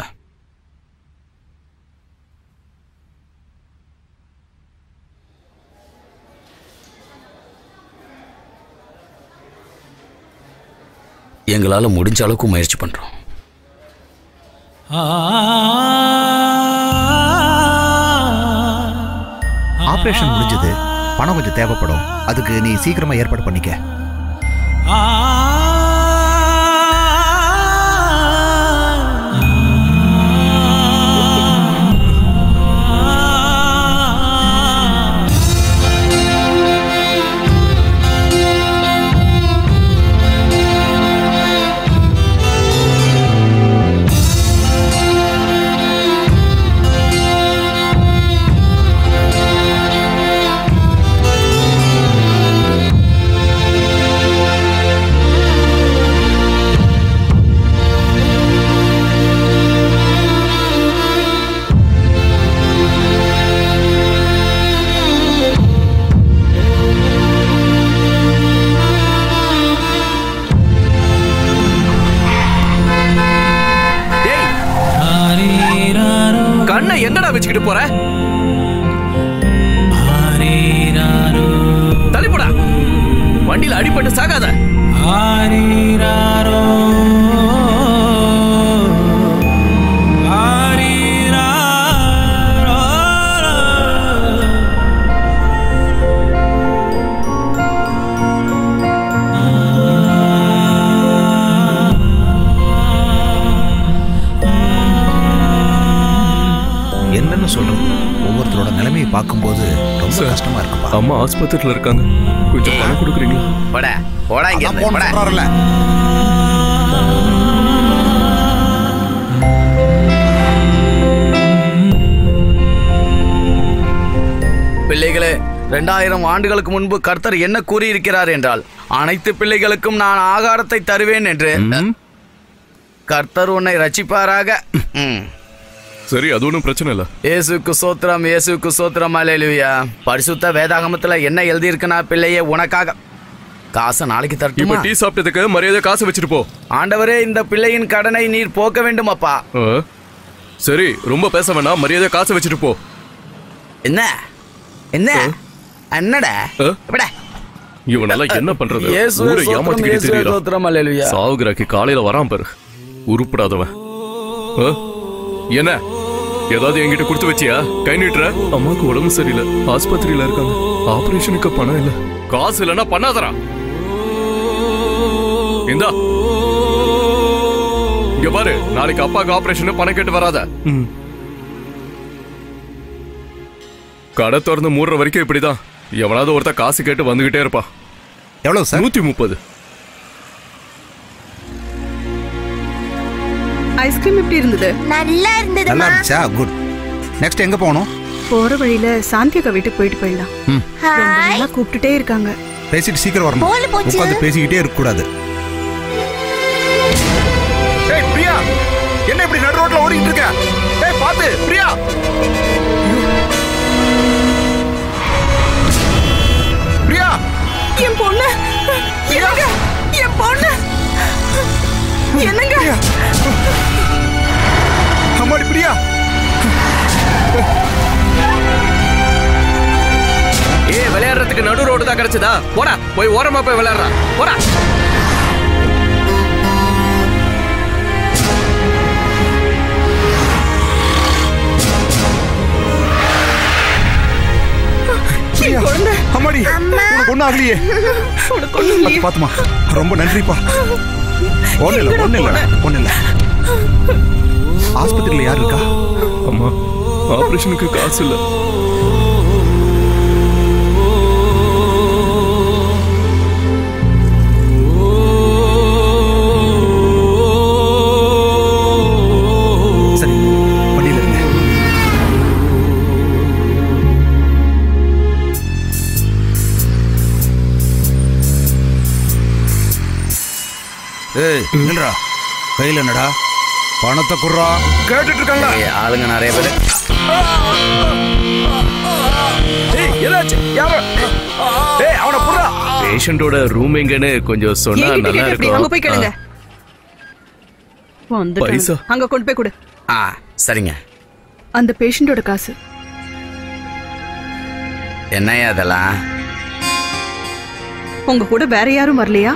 Speaker 6: எங்களால் முடிஞ்ச அளவுக்கு முயற்சி பண்ணுறோம்
Speaker 1: ஆபரேஷன் முடிஞ்சது பணம் கொஞ்சம் தேவைப்படும் அதுக்கு நீ சீக்கிரமா ஏற்பாடு பண்ணிக்க
Speaker 5: டேய் கண்ணை எங்கடா வச்சுக்கிட்டு போற தள்ளிப்போடா வண்டியில அடிபட்டு சாகாத
Speaker 1: என்னன்னு சொல்றது ஒவ்வொருத்தரோட நிலைமையை பார்க்கும்போது ரொம்ப
Speaker 5: சார்.
Speaker 1: கஷ்டமா இருக்குப்பா
Speaker 5: அம்மா ஆஸ்பத்திரியில இருக்காங்க கொஞ்சம் பணம் கொடுக்குறீங்களா
Speaker 6: போட போடா இங்க
Speaker 1: அதான்
Speaker 6: இருந்து,
Speaker 1: போன்
Speaker 6: போடா.
Speaker 1: சொல்றாருல்ல.
Speaker 6: பிள்ளைகளே ரெண்டாயிரம் ஆண்டுகளுக்கு முன்பு கர்த்தர் என்ன கூறியிருக்கிறார் என்றால் அனைத்து பிள்ளைகளுக்கும் நான் ஆகாரத்தை தருவேன் என்று கர்த்தர் உன்னை ரட்சிப்பாராக ம்.
Speaker 5: சரி அது ஒன்றும் பிரச்சனை இல்லை
Speaker 6: இயேசுக்கு சோத்திரம் இயேசுக்கு சோத்திரம் அலையலுவியா பரிசுத்த வேதாகமத்துல என்ன எழுதியிருக்குன்னா பிள்ளையே உனக்காக காசை நாளைக்கு
Speaker 5: இப்ப
Speaker 6: தரட்டுமா
Speaker 5: டீ சாப்பிட்டதுக்கு மரியாதை காசு வச்சுட்டு போ
Speaker 6: ஆண்டவரே இந்த பிள்ளையின் கடனை நீர் போக்க வேண்டும் அப்பா
Speaker 5: ஆ? சரி ரொம்ப பேச வேணாம் மரியாதை காசு வச்சுட்டு போ
Speaker 6: என்ன என்ன என்னடா
Speaker 5: ஆ?
Speaker 6: இப்படா.
Speaker 5: இவனெல்லாம் என்ன பண்றது
Speaker 6: இயேசுவே
Speaker 5: ஊரை
Speaker 6: சோத்திரம்,
Speaker 5: ஏமாத்திக்கிட்டு
Speaker 6: இயேசுவே
Speaker 5: தெரியலாம்
Speaker 6: சோத்திரம், அல்லேலூயா.
Speaker 5: சாவுகிறாக்கி காலையில வரான் பாரு உருப்படாதவன் ஆ? என்ன ஏதாவது என்கிட்ட கொடுத்து வச்சியா கை நீட்டுற அம்மாவுக்கு உடம்பு சரியில்லை ஆஸ்பத்திரியில இருக்காங்க ஆபரேஷனுக்கு பணம் இல்ல காசு இல்லைன்னா பண்ணாதரா இந்தா இங்க பாரு நாளைக்கு அப்பாக்கு ஆபரேஷன் பணம் கேட்டு வராத கடை திறந்து மூடுற வரைக்கும் இப்படிதான் எவனாவது ஒருத்தன் காசு கேட்டு வந்துகிட்டே இருப்பான்
Speaker 1: எவ்வளவு சார்
Speaker 5: நூத்தி முப்பது
Speaker 2: ஐஸ்கிரீம் எப்படி இருந்தது
Speaker 8: நல்லா
Speaker 1: நல்லா
Speaker 8: இருந்ததுமா
Speaker 1: இருந்துச்சா குட் நெக்ஸ்ட் எங்க போகணும்
Speaker 2: போற வழியில சாந்தி அக்கா வீட்டுக்கு போயிட்டு போயிடலாம் ரொம்ப
Speaker 8: ஹாய்
Speaker 2: நாளா கூப்பிட்டுட்டே இருக்காங்க
Speaker 1: பேசிட்டு சீக்கிரம் வரணும்
Speaker 8: போல போச்சு.
Speaker 1: உட்காந்து பேசிக்கிட்டே இருக்க கூடாது ஏய் பிரியா என்ன இப்படி நடு ரோட்ல ஓடிட்டு இருக்க ஏய் பாத்து பிரியா பிரியா
Speaker 2: என் பொண்ணு என்னங்க என் பொண்ணு என்னங்க
Speaker 1: அம்மாடி பிரியா
Speaker 5: ஏ விளையாடுறதுக்கு நடு ரோடு தான் கிடைச்சதா போடா போய் ஓரமா போய் விளையாடுறா போடா
Speaker 1: பிரியா அம்மாடி உனக்கு ஒண்ணும் ஆகலையே
Speaker 2: உனக்கு ஒண்ணும் இல்லையே.
Speaker 1: அது பாத்துமா ரொம்ப நன்றிப்பா ஒண்ணு இல்ல ஒண்ணு இல்ல ஒண்ணு இல்ல ஆஸ்பத்திரியில யார் இருக்கா
Speaker 5: அம்மா ஆபரேஷனுக்கு காசு இல்ல
Speaker 1: சரி வண்டியில இருங்க ஏய் நில்றா கையில என்னடா பணத்தை குர்றா கேட்டுட்டு இருக்காங்க
Speaker 6: ஏய், ஆளுங்க நிறைய பேர் ஏய், என்னாச்சு? யாரோ? ஏய், அவனை புடுறா.
Speaker 5: பேஷண்டோட ரூம் எங்கன்னு கொஞ்சம் சொன்னா
Speaker 2: என்கிட்ட
Speaker 5: நல்லா
Speaker 2: கேட்டு எப்படி? அங்க போய் கேளுங்க
Speaker 5: இருக்கும்
Speaker 2: வந்துட்டாங்க.
Speaker 5: பைசா.
Speaker 2: அங்க கொண்டு போய் கொடு
Speaker 6: ஆ சரிங்க
Speaker 2: அந்த பேஷண்டோட காசு
Speaker 6: என்னையா அதெல்லாம்
Speaker 2: உங்க கூட வேற யாரும் வரலையா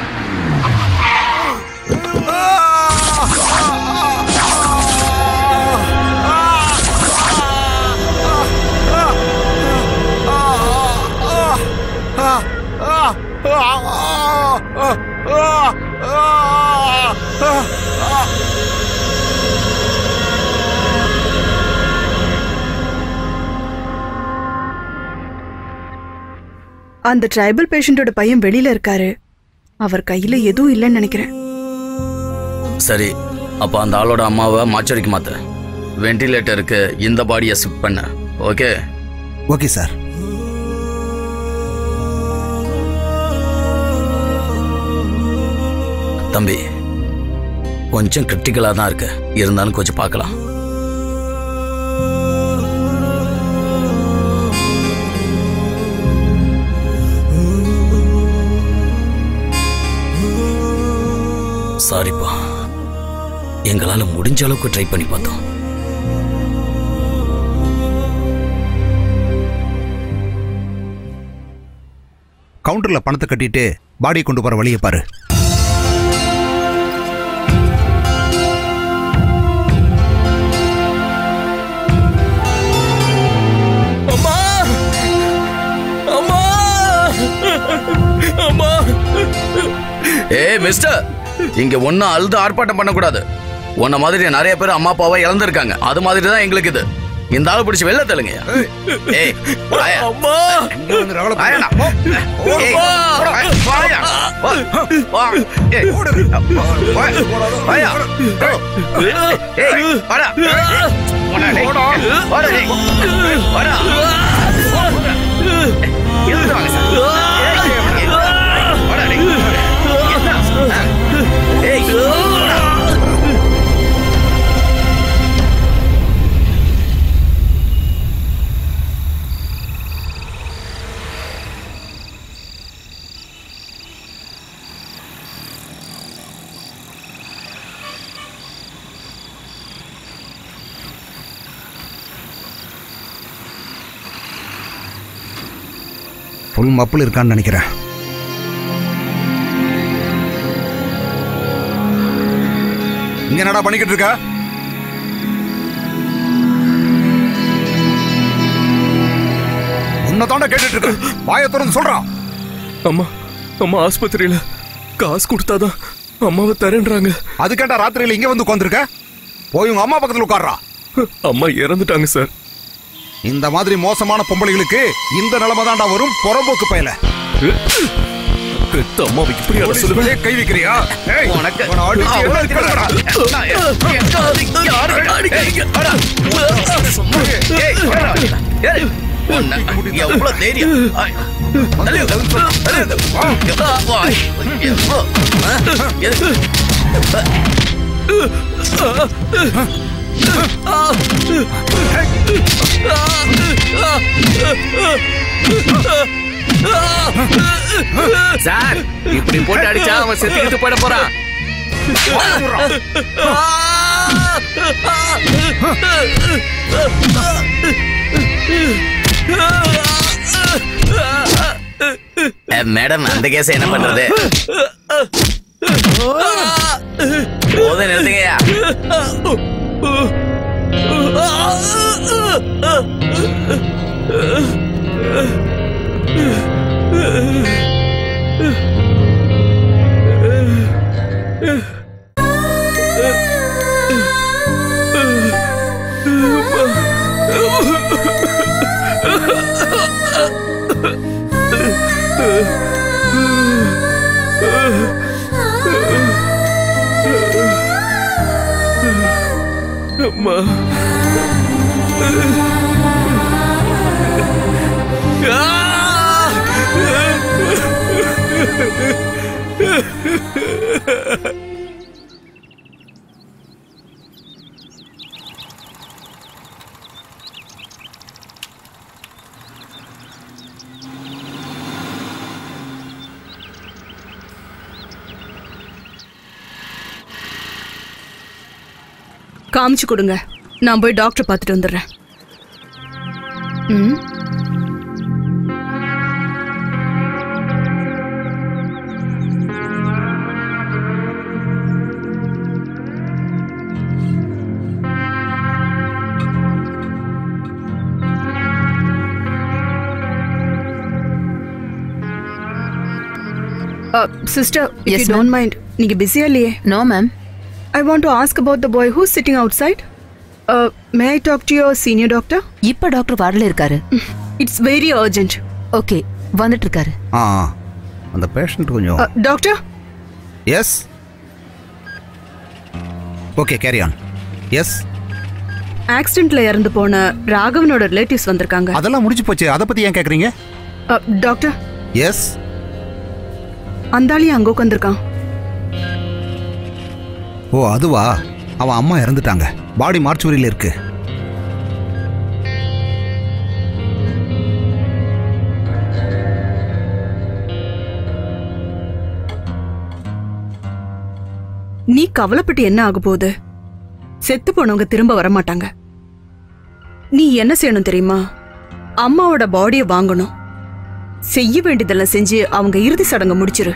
Speaker 2: அந்த ட்ரைபல் பேஷண்டோட பையன் வெளியில இருக்காரு அவர் கையில எதுவும் இல்லைன்னு நினைக்கிறேன்
Speaker 6: சரி அப்போ அந்த ஆளோட அம்மாவை மாச்சரிக்கு மாத்த வென்டிலேட்டருக்கு இந்த பாடியை ஷிஃப்ட் பண்ண ஓகே
Speaker 1: ஓகே சார்
Speaker 6: தம்பி கொஞ்சம் கிரிட்டிக்கலாக தான் இருக்கு இருந்தாலும் கொஞ்சம் பார்க்கலாம் சாரிப்பா எங்களால் முடிஞ்ச அளவுக்கு ட்ரை பண்ணி பார்த்தோம்
Speaker 1: கவுண்டர்ல பணத்தை கட்டிட்டு பாடியை கொண்டு போற வழியை பாரு
Speaker 5: அம்மா அம்மா அம்மா
Speaker 6: ஏய் மிஸ்டர் இங்க ஒன்னும் அழுது ஆர்ப்பாட்டம் பண்ணக்கூடாது உன்ன மாதிரி நிறைய பேர் அம்மா அப்பாவை இழந்திருக்காங்க அது மாதிரி தான் எங்களுக்கு இது இந்த ஆளு பிடிச்சி வெளில தள்ளுங்க ஏய் வாயா.
Speaker 5: அம்மா
Speaker 6: வாயாண்ணா. ஏய், வாயா, வாயா. வா, வா. ஏய், வா, வாயா. ஏய், வாடா. வாடா, டேய். வாடா, டேய். வாடா.
Speaker 1: ஃபுல் மப்பிள் இருக்கான்னு நினைக்கிறேன் இங்க என்னடா பண்ணிக்கிட்டு இருக்க உன்னை தாண்டா கேட்டுட்டு இருக்க வாயை திறந்து சொல்றான்
Speaker 5: அம்மா அம்மா ஆஸ்பத்திரியில காசு கொடுத்தாதான் அம்மாவை தரேன்றாங்க
Speaker 1: அது கேட்டா ராத்திரியில இங்க வந்து உட்காந்துருக்க போய் உங்க அம்மா பக்கத்துல உட்கார்றா
Speaker 5: அம்மா இறந்துட்டாங்க சார்
Speaker 1: இந்த மாதிரி மோசமான பொம்பளைகளுக்கு இந்த நிலைமை தாண்டா வரும் புறம்போக்கு பயல
Speaker 5: பெத்த அம்மாவை இப்படி அட சொல்லுவேன்
Speaker 1: போலீஸ்களே கை வைக்கிறியா ஏய்,
Speaker 6: உனக்கு
Speaker 1: உன்னை அடிச்சு எல்லாம் கிளம்புடா.
Speaker 6: எவ்வளவு தைரியம் ஐ, தள்ளி உட்காரு, தள்ளி உட்காரு. ஆ, வா, எவ்வளோ, ஆ, எதுக்கு? சார் இப்படி போட்டு அடிச்சா அவன் செத்துக்கிட்டு போயிட போறான் மேடம் அந்த கேஸ் என்ன பண்றது போதும் நிறுத்துங்கய்யா
Speaker 5: அம்மா
Speaker 2: காமிச்சு கொடுங்க நான் போய் டாக்டர் பார்த்துட்டு வந்துடுறேன் ம் sister
Speaker 7: Yes,
Speaker 2: yes
Speaker 7: ma'am.
Speaker 2: Don't mind நீங்க பிஸியா இல்லையே
Speaker 7: no ma'am
Speaker 2: I want to ask about the boy who sitting outside may I talk to your senior doctor
Speaker 7: இப்ப டாக்டர் வரல இருக்காரு
Speaker 2: இட்ஸ் வெரி அர்ஜென்ட்
Speaker 7: ஓகே வந்துட்டு இருக்காரு
Speaker 1: ஆ அந்த patient கொஞ்சம்
Speaker 2: doctor
Speaker 1: yes okay carry on yes
Speaker 2: ஆக்சிடென்ட்ல இறந்து போன ராகவனோட ரிலேட்டிவ்ஸ் வந்திருக்காங்க
Speaker 1: அதெல்லாம் முடிஞ்சு போச்சு அதை பத்தி ஏன் கேக்குறீங்க
Speaker 2: டாக்டர்
Speaker 1: எஸ்
Speaker 2: அந்தாளி அங்க உட்காந்துருக்கான்
Speaker 1: ஓ அதுவா அவன் அம்மா இறந்துட்டாங்க பாடி மார்ச்சுவரியில் இருக்கு
Speaker 2: நீ கவலைப்பட்டு என்ன ஆக போகுது செத்து போனவங்க திரும்ப வர மாட்டாங்க நீ என்ன செய்யணும் தெரியுமா அம்மாவோட பாடியை வாங்கணும் செய்ய வேண்டியதெல்லாம் செஞ்சு அவங்க இறுதி சடங்கை முடிச்சிரு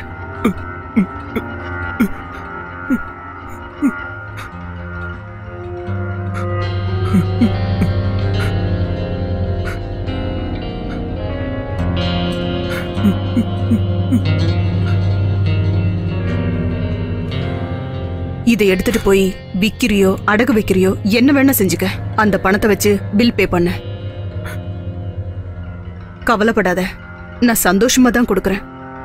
Speaker 2: இதை எடுத்துட்டு போய் விக்கிறியோ அடகு வைக்கிறியோ என்ன வேணா செஞ்சுக்க அந்த பணத்தை வச்சு பில் பே பண்ண கவலைப்படாத நான் சந்தோஷமா தான் கொடுக்கறேன்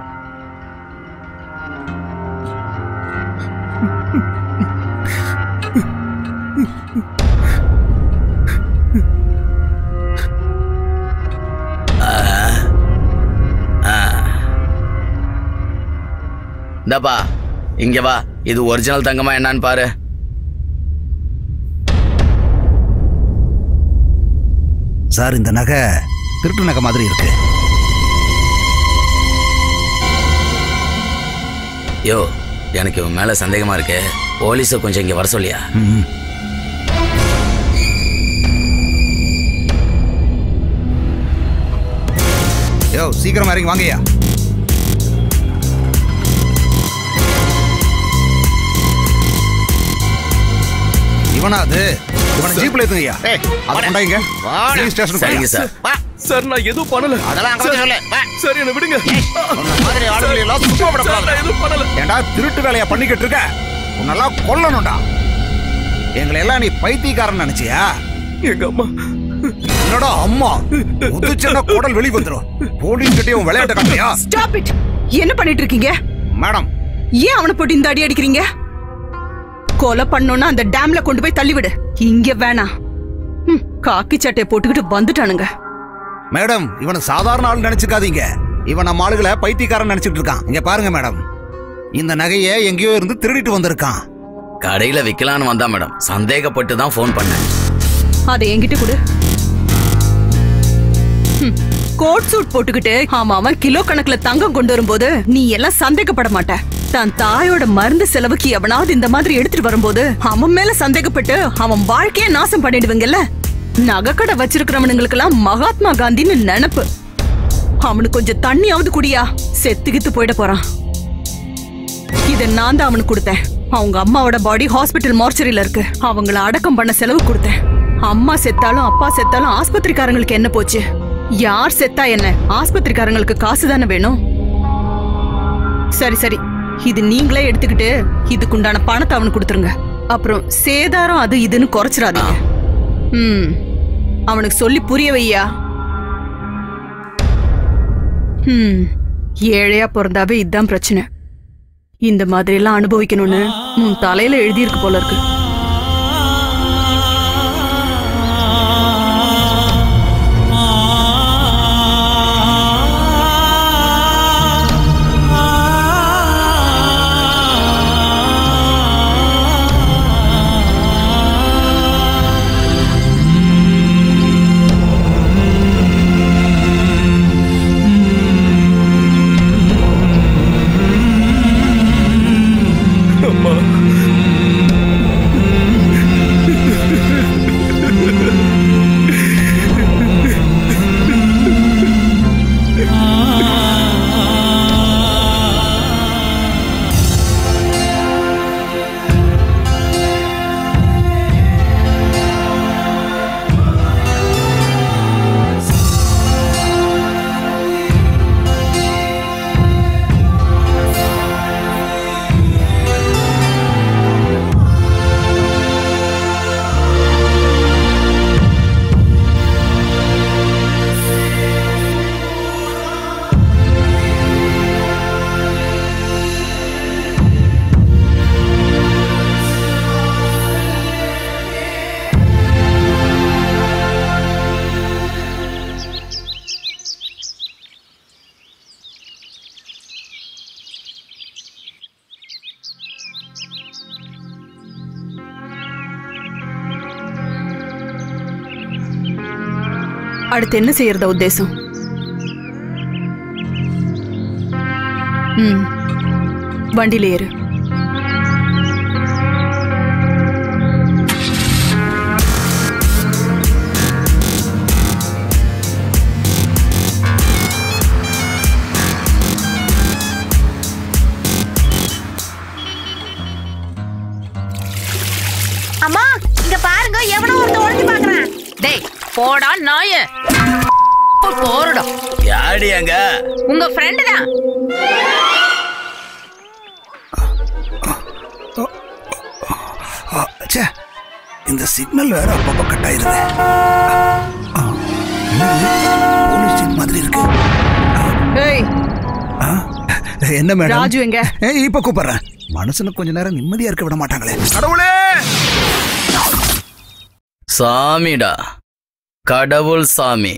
Speaker 6: இந்தாப்பா இங்க வா இது ஒரிஜினல் தங்கமா என்னன்னு பாரு
Speaker 1: சார் இந்த நகை திருட்டு நகை மாதிரி இருக்கு
Speaker 6: யோ எனக்கு இவன் மேல சந்தேகமா இருக்கு போலீஸை கொஞ்சம் இங்க வர சொல்லியா
Speaker 1: ம். யோ சீக்கிரம் இறங்கி வாங்கய்யா இவனா அது இவனை ஜீப்ல ஏத்துங்கய்யா
Speaker 8: ஏய்,
Speaker 1: அதை
Speaker 8: வாடா.
Speaker 1: கொண்டாங்க
Speaker 8: வாடா.
Speaker 1: போலீஸ் ஸ்டேஷனுக்கு
Speaker 6: சரிங்க
Speaker 1: போய்யா.
Speaker 6: சார்
Speaker 8: வா
Speaker 5: சார் நான் எதுவும் பண்ணல
Speaker 8: அதெல்லாம் அங்க வந்து சொல்லு வா
Speaker 5: சார் என்ன விடுங்க
Speaker 8: உன்னை மாதிரி ஆளுங்களை எல்லாம் சும்மா
Speaker 5: சார்,
Speaker 8: விடக்கூடாது
Speaker 5: நான் எதுவும் பண்ணல
Speaker 1: ஏண்டா திருட்டு வேலையா பண்ணிக்கிட்டு இருக்க உன்னெல்லாம் கொல்லணும்டா எங்களை எல்லாம் நீ பைத்தியக்காரன் நினைச்சியா
Speaker 5: எங்க அம்மா
Speaker 1: என்னடா அம்மா உதுச்சேன்னா குடல் வெளி வந்துரும் போலீஸ் கிட்டே உன் விளையாட்டு காட்டியா
Speaker 2: ஸ்டாப் இட் என்ன பண்ணிட்டு இருக்கீங்க
Speaker 1: மேடம்
Speaker 2: ஏன் அவனை போட்டு இந்த அடி அடிக்கிறீங்க கொலை பண்ணோம்னா அந்த டேம்ல கொண்டு போய் தள்ளி விடு இங்க வேணாம் ம், காக்கி சட்டையை போட்டுக்கிட்டு வந்துட்டானுங்க
Speaker 1: மேடம் இவனை சாதாரண ஆள் நினைச்சுக்காதீங்க இவன் நம்ம ஆளுகளை பைத்தியக்காரன் நினைச்சிட்டு இருக்கான் இங்க பாருங்க மேடம் இந்த நகையை எங்கேயோ இருந்து திருடிட்டு வந்திருக்கான்
Speaker 6: கடையில விக்கலான்னு வந்தா மேடம் சந்தேகப்பட்டு தான் ஃபோன் பண்ணேன்
Speaker 2: அதை என்கிட்ட கொடு ம், கோட் சூட் போட்டுக்கிட்டு ஆமா அவன் கிலோ கணக்குல தங்கம் கொண்டு வரும்போது நீ எல்லாம் சந்தேகப்பட மாட்ட தன் தாயோட மருந்து செலவுக்கு எவனாவது இந்த மாதிரி எடுத்துட்டு வரும்போது அவன் மேல சந்தேகப்பட்டு அவன் வாழ்க்கைய நாசம் பண்ணிடுவீங்கல்ல நகைக்கடை வச்சிருக்கிறவனுங்களுக்கெல்லாம் மகாத்மா காந்தின்னு நினைப்பு அவனுக்கு கொஞ்சம் தண்ணியாவது குடியா செத்துக்கித்து போயிட போறான் இத நான் தான் அவனுக்கு கொடுத்தேன் அவங்க அம்மாவோட பாடி ஹாஸ்பிட்டல் மார்ச்சரியில இருக்கு அவங்கள அடக்கம் பண்ண செலவு கொடுத்தேன் அம்மா செத்தாலும் அப்பா செத்தாலும் ஆஸ்பத்திரிக்காரங்களுக்கு என்ன போச்சு யார் செத்தா என்ன ஆஸ்பத்திரிக்காரங்களுக்கு காசு தானே வேணும் சரி சரி இது நீங்களே எடுத்துக்கிட்டு இதுக்குண்டான பணத்தை அவனுக்கு கொடுத்துருங்க அப்புறம் சேதாரம் அது இதுன்னு குறைச்சிடாதீங்க ம் அவனுக்கு சொல்லி புரிய வையா ம் ஏழையா பிறந்தாவே இதுதான் பிரச்சனை இந்த மாதிரி எல்லாம் அனுபவிக்கணும்னு உன் தலையில எழுதியிருக்கு போல இருக்கு அடுத்து என்ன செய்யறதா உத்தேசம் ம் வண்டியில ஏறு
Speaker 4: அம்மா இங்க பாருங்க எவனோ ஒருத்த ஒளிஞ்சு பாக்குறான் டேய் போடா நாய போறடா
Speaker 6: யாடி அங்க
Speaker 4: உங்க ஃப்ரெண்டு தான்
Speaker 1: ஆ, ச்சே இந்த சிக்னல் வேற அப்பப்போ கட் ஆயிருது ஆ, என்னது? போலீஸ் ஜீப் மாதிரி இருக்கு
Speaker 2: ஏய்
Speaker 1: ஆ, என்ன மேடம்
Speaker 2: ராஜு எங்க
Speaker 1: ஏய், இப்ப கூப்பிடுறேன் மனுஷனுக்கு கொஞ்ச நேரம் நிம்மதியா இருக்க விட மாட்டாங்களே கடவுளே
Speaker 6: சாமிடா கடவுள் சாமி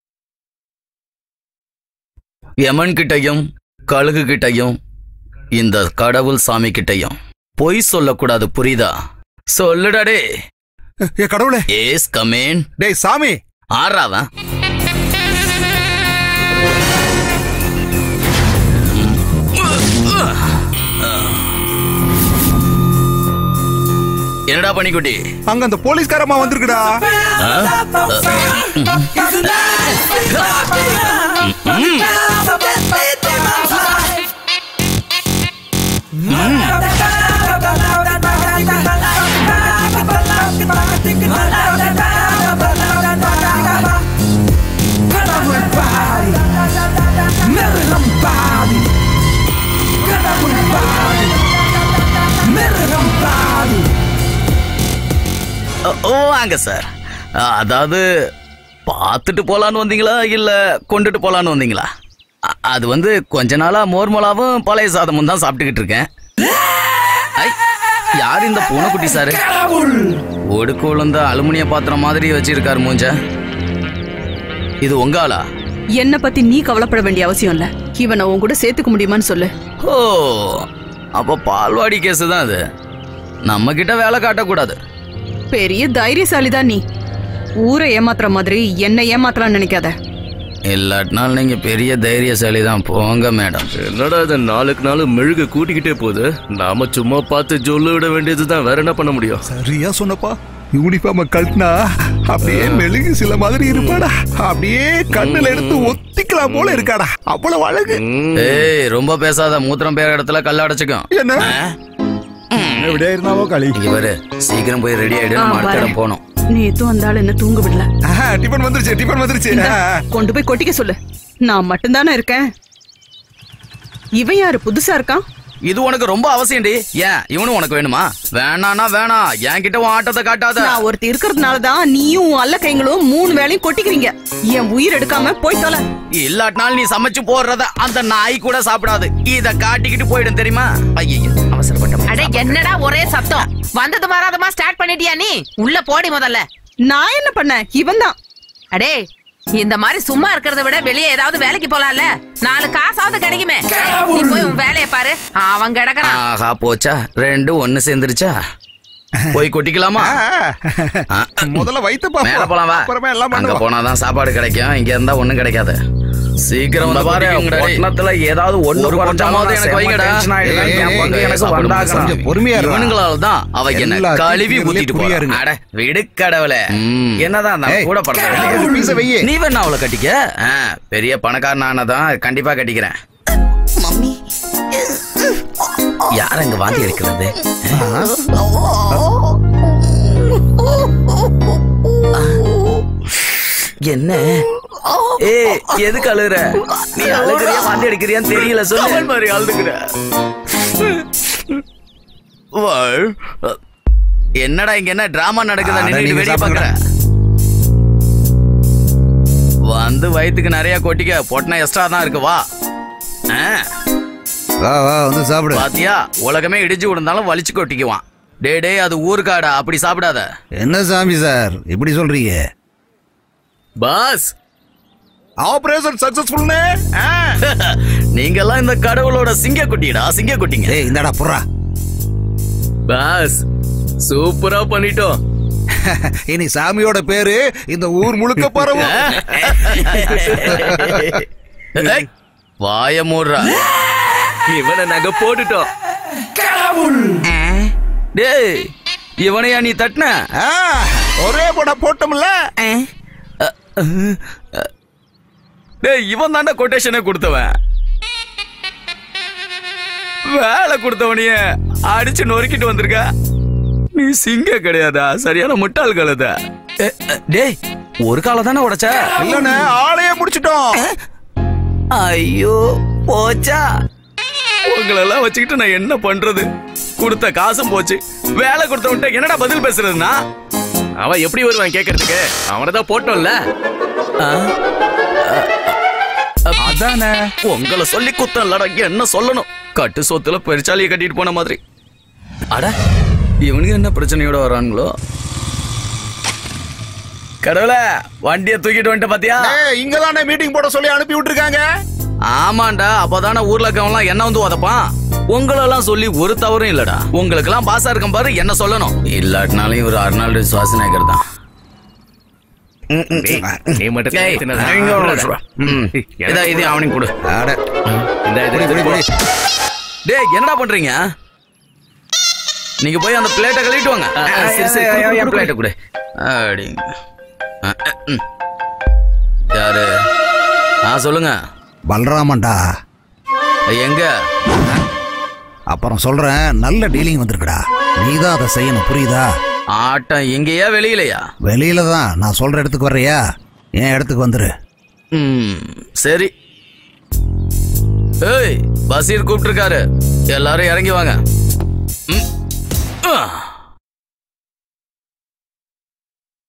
Speaker 6: யமன் கிட்டையும் கழுகு கிட்டையும் இந்த கடவுள் சாமி கிட்டையும் பொய் சொல்லக்கூடாது புரியுதா சொல்லுடா டே
Speaker 1: ஏ கடவுளே
Speaker 6: ஏஸ் கமேன்
Speaker 1: டேய் சாமி
Speaker 6: ஆறாவன் என்னடா பண்ணிக்குட்டி
Speaker 1: அங்க அந்த போலீஸ்காரம்மா வந்திருக்குடா
Speaker 6: ஆ? வாங்க சார் அஹ், அதாவது பார்த்துட்டு போலான்னு வந்தீங்களா இல்ல கொண்டுட்டு போலான்னு வந்தீங்களா அ- அது வந்து கொஞ்ச நாளா மோர் மிளகாவும் பழைய சாதமும் தான் சாப்பிட்டுக்கிட்டு இருக்கேன் ஐ, யார் இந்த பூனைக்குட்டி சாரு ஒடுக்கு விழுந்த அலுமினிய பாத்திரம் மாதிரி வச்சிருக்காரு மூஞ்ச இது உங்க ஆளா
Speaker 2: என்ன பத்தி நீ கவலைப்பட வேண்டிய அவசியம் இல்ல இவனை உன் கூட சேர்த்துக்க முடியுமான்னு சொல்லு
Speaker 6: ஓ அப்ப பால்வாடி கேஸ் தான் அது நம்ம கிட்ட வேலை காட்டக்கூடாது
Speaker 2: பெரிய தைரியசாலி தான் நீ ஊரை ஏமாத்துற மாதிரி என்ன ஏமாத்தலாம்னு நினைக்காத
Speaker 6: இல்லாட்டினால் நீங்க பெரிய தைரியசாலி தான் போங்க மேடம்
Speaker 5: என்னடா இது நாளுக்கு நாள் மெழுகு கூட்டிக்கிட்டே போகுது நாம சும்மா பார்த்து ஜொல்லு விட வேண்டியதுதான் வேற என்ன பண்ண முடியும்
Speaker 1: சரியா சொன்னப்பா யூனிஃபார்ம கழட்டினா அப்படியே மெழுகு சில மாதிரி இருப்பாடா அப்படியே கண்ணுல எடுத்து ஒத்திக்கலாம் போல இருக்காடா அவ்வளவு அழகு
Speaker 6: ஏய் ரொம்ப பேசாத மூத்திரம் பேர இடத்துல கல்ல அடைச்சுக்கும்
Speaker 1: என்ன
Speaker 9: എവിടെ ഇരുന്നാവോ കളി
Speaker 6: இங்க பாரு சீக்கிரம் போய் ரெடி ஆயிடு
Speaker 2: ஆ,
Speaker 6: நம்ம அடுத்த இடம்
Speaker 2: வரேன்.
Speaker 6: போனோம்
Speaker 2: நேத்தும் அந்த ஆள் என்ன தூங்க விடல
Speaker 1: ஆஹா, டிபன் வந்துருச்சு டிபன் வந்துருச்சு
Speaker 2: இந்தா,
Speaker 1: ஆ.
Speaker 2: கொண்டு போய் கொட்டிக்க சொல்லு நான் மட்டும்தானே இருக்கேன் இவன் யாரு புதுசா இருக்கான்
Speaker 6: இது உனக்கு ரொம்ப அவசியம்டி ஏன் இவனும் உனக்கு வேணுமா வேணானா வேணாம் என்கிட்ட உன் ஆட்டத்தை காட்டாத
Speaker 2: நான் ஒருத்தி இருக்கிறதுனால தான் நீயும் உன் அல்ல கைங்களும் மூணு வேளையும் கொட்டிக்கிறீங்க என் உயிர் எடுக்காம போய் தொலை
Speaker 6: இல்லாட்டினாலும் நீ சமைச்சு போடுறத அந்த நாய் கூட சாப்பிடாது இத காட்டிக்கிட்டு போயிடும் தெரியுமா ஐயோ அவசரப்பட்ட
Speaker 4: அடே என்னடா ஒரே சத்தம் வந்தது வராதமா ஸ்டார்ட் பண்ணிட்டியா நீ உள்ள போடி முதல்ல
Speaker 2: நான் என்ன பண்ணேன் இவன் தான்
Speaker 4: அடே இந்த மாதிரி சும்மா இருக்கிறத விட வெளியே ஏதாவது வேலைக்கு போலாம்ல நாலு காசாவது கிடைக்குமே நீ போய் உன் வேலையை பாரு அவன் கிடக்குறான்
Speaker 6: ஆஹா போச்சா ரெண்டும் ஒண்ணு சேர்ந்துருச்சா போய் கொட்டிக்கலாமா
Speaker 1: ஆ. முதல்ல வைத்து
Speaker 6: மேல போலாம் வா
Speaker 1: அப்புறமே எல்லாம்
Speaker 6: அங்க
Speaker 1: பண்ணுவோம்
Speaker 6: போனாதான் சாப்பாடு கிடைக்கும் இங்க இருந்தா ஒண்ணும் கிடைக்காது சீக்கிரம் வந்து பாரு
Speaker 9: பட்டணத்துல ஏதாவது ஒண்ணு
Speaker 6: ஒரு
Speaker 9: குறைஞ்சாலும்
Speaker 6: கொஞ்சமாவது எனக்கு
Speaker 9: செம்ம
Speaker 6: வைங்கடா.
Speaker 9: tension ஆயிடுது.
Speaker 1: ஏய்,
Speaker 9: என் பங்கு
Speaker 1: ஏய்,
Speaker 9: எனக்கு
Speaker 1: சாப்பிடு,
Speaker 9: வந்தாகணும்.
Speaker 1: கொஞ்சம் பொறுமையா இருடா.
Speaker 6: இவனுங்களால தான் அவ என்ன
Speaker 1: எல்லாத்தையும்
Speaker 6: கழுவி
Speaker 1: இதுலயே
Speaker 6: ஊத்திட்டு
Speaker 1: புரியா
Speaker 6: போறா
Speaker 1: இருங்க.
Speaker 6: அட விடு கடவுளே என்னதான் நான்
Speaker 1: ஏய்,
Speaker 6: கூட படுறேன்
Speaker 1: ஒரு piece அ வையி.
Speaker 6: நீ வேணா அவளை கட்டிக்க ஆ, பெரிய பணக்காரன் ஆனதான் கண்டிப்பா கட்டிக்கிறேன் யார் அங்க வாந்தி எடுக்கிறது என்ன ஏ எதுக்கு அழுகுற நீ அழுகுறியா வாந்தி எடுக்கிறியான்னு தெரியல சொல்லு மாதிரி அழுதுகிற வாழ். என்னடா இங்க என்ன டிராமா நடக்குதா
Speaker 1: அட,
Speaker 6: நின்னுட்டு
Speaker 1: நீங்க
Speaker 6: வெளிய
Speaker 1: சாப்பிடுங்க.
Speaker 6: பாக்குற வந்து வயித்துக்கு நிறைய கொட்டிக்க பொட்டினா எக்ஸ்ட்ரா தான் இருக்கு வா ஆ,
Speaker 1: வா வா வந்து சாப்பிடு
Speaker 6: பாத்தியா உலகமே இடிச்சு விழுந்தாலும் வலிச்சு கொட்டிக்குவான் டே டேய் அது ஊருக்காடா அப்படி சாப்பிடாத
Speaker 1: என்ன சாமி சார் இப்படி சொல்றீங்க
Speaker 5: பாஸ்
Speaker 1: ஆபரேஷன் சக்சஸ்ஃபுல்னே
Speaker 6: நீங்க எல்லாம் இந்த கடவுளோட சிங்க குட்டிடா சிங்க குட்டிங்க
Speaker 1: ஏய் இந்தாடா புறா
Speaker 5: பாஸ் சூப்பரா பண்ணிட்டோம்
Speaker 1: இனி சாமியோட பேரு இந்த ஊர் முழுக்க பரவும்
Speaker 6: ஏய், வாய மூடுறா
Speaker 5: இவனை நாங்க போட்டுட்டோம்
Speaker 6: டேய் இவனையா நீ தட்டின
Speaker 1: ஆ, ஒரே போட போட்டோம்ல
Speaker 6: டேய் இவன் தாண்டா கொட்டேஷனே கொடுத்தவன் வேலை கொடுத்தவனையே அடிச்சு நொறுக்கிட்டு வந்திருக்க நீ சிங்க கிடையாதா சரியான முட்டாள் கழுத டேய் ஒரு காலை தானே உடைச்ச
Speaker 1: இல்லன்னு ஆளையே முடிச்சிட்டோம்
Speaker 6: ஐயோ போச்சா உங்களெல்லாம் வச்சுக்கிட்டு நான் என்ன பண்றது கொடுத்த காசும் போச்சு வேலை கொடுத்தவன்ட்ட என்னடா பதில் பேசுறதுன்னா
Speaker 5: அவன் எப்படி வருவான் கேக்குறதுக்கு அவனை தான் போட்டோம்ல
Speaker 6: அதானே உங்களை சொல்லி குத்தம் இல்லடா என்ன சொல்லணும் கட்டு சொத்துல பெருச்சாலியை கட்டிட்டு போன மாதிரி அட இவனுக்கு என்ன பிரச்சனையோட வரானுங்களோ கடவுள வண்டியை தூக்கிட்டு வந்துட்ட பாத்தியா
Speaker 1: ஏய், இங்கதானே மீட்டிங் போட சொல்லி அனுப்பி விட்டுருக்காங்க
Speaker 6: ஆமாண்டா அப்பதானே ஊர்ல இருக்கவன்லாம் என்ன வந்து உதப்பான் உங்களெல்லாம் சொல்லி ஒரு தவறும் இல்லடா உங்களுக்கெல்லாம் பாசா இருக்கும் பாரு என்ன சொல்லணும் இல்லாட்டினாலும் இவர் அர்னால்டு சுவாசினேகர் தான்
Speaker 5: நீ மட்டும்
Speaker 6: ஏய்,
Speaker 5: தின்னதா?
Speaker 6: இங்க ஒரு நிமிஷம். ம். இதா இது அவனுக்கு கொடு
Speaker 1: அட,
Speaker 5: இந்த இது
Speaker 1: புடி, புடி, புடி.
Speaker 6: டேய் என்னடா பண்றீங்க நீங்க போய் அந்த பிளேட்டை கழுவிட்டு வாங்க
Speaker 5: ஆ, ஆ, சரி, சரி,
Speaker 6: என்
Speaker 5: கொடு, கொடு,
Speaker 6: பிளேட்டை கொடு அப்படிங்க ஆ, ஆ, ம். யாரு ஆ சொல்லுங்க
Speaker 1: பலராமன்டா
Speaker 6: எங்க
Speaker 1: அப்புறம் சொல்றேன் நல்ல டீலிங் வந்திருக்குடா நீதான் அதை செய்யணும் புரியுதா
Speaker 6: ஆட்டம் இங்கேயா வெளியிலயா
Speaker 1: வெளியில தான் நான் சொல்ற இடத்துக்கு வர்றியா என் இடத்துக்கு வந்துரு
Speaker 6: ம் சரி ஏய் பசீர் கூப்பிட்டுருக்காரு எல்லாரும் இறங்கி வாங்க ம். ஆ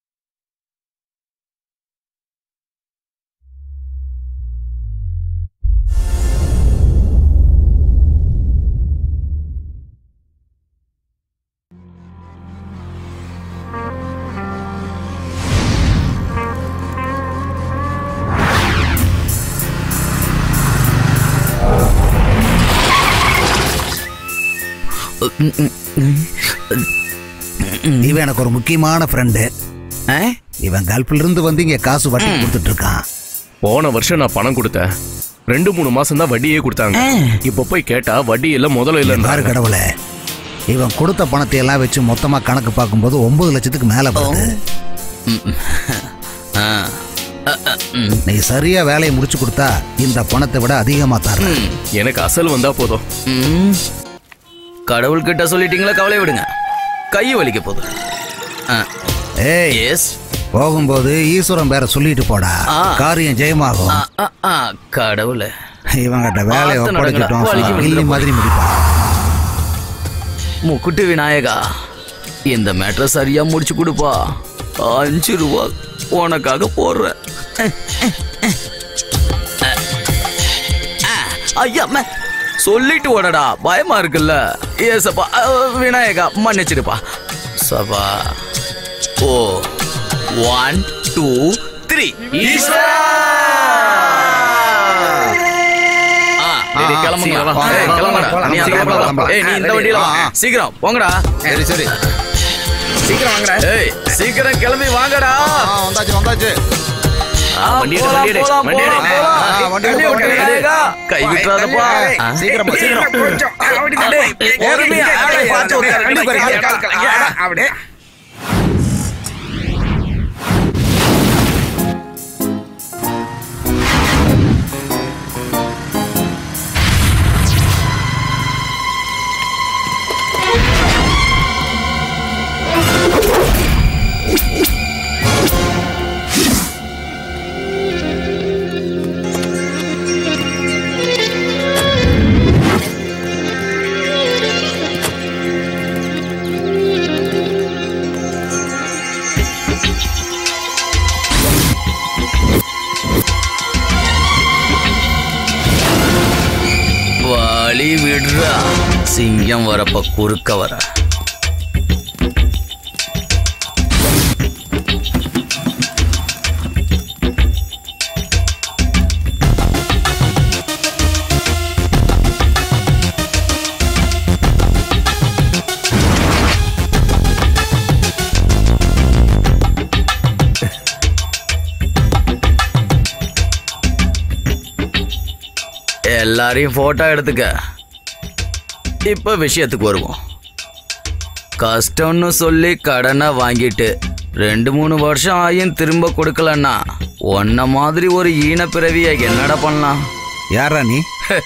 Speaker 1: இவன் எனக்கு ஒரு முக்கியமான ஃப்ரெண்டு
Speaker 6: ஆ?
Speaker 1: இவன் கல்ஃப்ல இருந்து வந்து இங்க காசு வட்டி கொடுத்துட்டு இருக்கான்
Speaker 5: போன வருஷம் நான் பணம் கொடுத்தேன் ரெண்டு மூணு மாசம் தான் வட்டியே கொடுத்தாங்க இப்ப போய் கேட்டா வட்டி இல்ல முதல்ல
Speaker 1: பாரு
Speaker 5: இல்ல
Speaker 1: கடவுளே இவன் கொடுத்த பணத்தை எல்லாம் வச்சு மொத்தமா கணக்கு பார்க்கும்போது ஒன்பது லட்சத்துக்கு மேல வருது
Speaker 6: ஆ.
Speaker 1: நீ சரியா வேலையை முடிச்சு கொடுத்தா இந்த பணத்தை விட அதிகமா தரேன்
Speaker 5: எனக்கு அசல் வந்தா போதும்
Speaker 6: ம். கடவுள்கிட்ட சொல்லிட்டீங்களா கவலை விடுங்க கை வலிக்க போகுது
Speaker 1: ஏய்
Speaker 6: எஸ்
Speaker 1: போகும்போது ஈஸ்வரன் பேரை சொல்லிட்டு போடா
Speaker 6: ஆ.
Speaker 1: காரியம் ஜெயமாகும்
Speaker 6: கடவுளே
Speaker 1: இவங்கிட்ட வேலையை
Speaker 6: பார்த்து
Speaker 1: ஒப்படைச்சிட்டோம்
Speaker 6: நடங்கடா. வலிக்கு
Speaker 1: கில்லி
Speaker 6: விழுந்துட
Speaker 1: மாதிரி முடிப்பான்
Speaker 6: முக்குட்டு விநாயகா இந்த மேட்ரை சரியா முடிச்சு கொடுப்பா அஞ்சு ரூபா உனக்காக போடுறேன் ஐயா அம்மா. சொல்லிட்டு ஓடடா பயமா இருக்குல்ல ஏசப்பா அஹ், விநாயகா மன்னிச்சிடுப்பா சபா ஓ ஒன் டூ த்ரீ கிளம்புங்களா
Speaker 5: சீக்கிரம் வா.
Speaker 6: ஏய், கிளம்புடா.
Speaker 1: போலாம்,
Speaker 6: நீ அந்த
Speaker 1: சீக்கிரம்
Speaker 6: பக்கம்
Speaker 1: போலாம்,
Speaker 6: வா. ஏய், நீ இந்த வண்டியில வா.
Speaker 1: ஆ, ஆ.
Speaker 6: சீக்கிரம் போங்கடா
Speaker 1: சரி சரி
Speaker 6: சீக்கிரம் வாங்கடா ஏய் சீக்கிரம் கிளம்பி வாங்கடா
Speaker 1: வந்தாச்சு வந்தாச்சு
Speaker 6: ஆ,
Speaker 5: வண்டி எடு,
Speaker 6: போலாம்,
Speaker 5: வண்டி எடு,
Speaker 6: போலாம்,
Speaker 5: வண்டி எடு.
Speaker 6: போலாம், போலாம்.
Speaker 1: ஆ, ஆ, வண்டி எடு,
Speaker 6: வண்டி
Speaker 1: வண்டி
Speaker 6: எடு,
Speaker 1: எடு.
Speaker 6: விநாயகா. கை விட்டுறாதப்பா ஆ.
Speaker 1: சீக்கிரமா சீக்கிரம்
Speaker 6: டேய், பொறுமையா, ஆளை பார்த்து உட்காரு. ரெண்டு பேரும் இங்க, இங்க, இங்க. வழி விடுறா சிங்கம் வரப்ப குறுக்க வர எல்லாரையும் போட்டோ எடுத்துக்க இப்ப விஷயத்துக்கு வருவோம் கஷ்டம்னு சொல்லி கடனை வாங்கிட்டு ரெண்டு மூணு வருஷம் ஆயும் திரும்ப கொடுக்கலன்னா உன்ன மாதிரி ஒரு ஈன பிறவிய என்னடா பண்ணலாம்
Speaker 1: யாரா நீ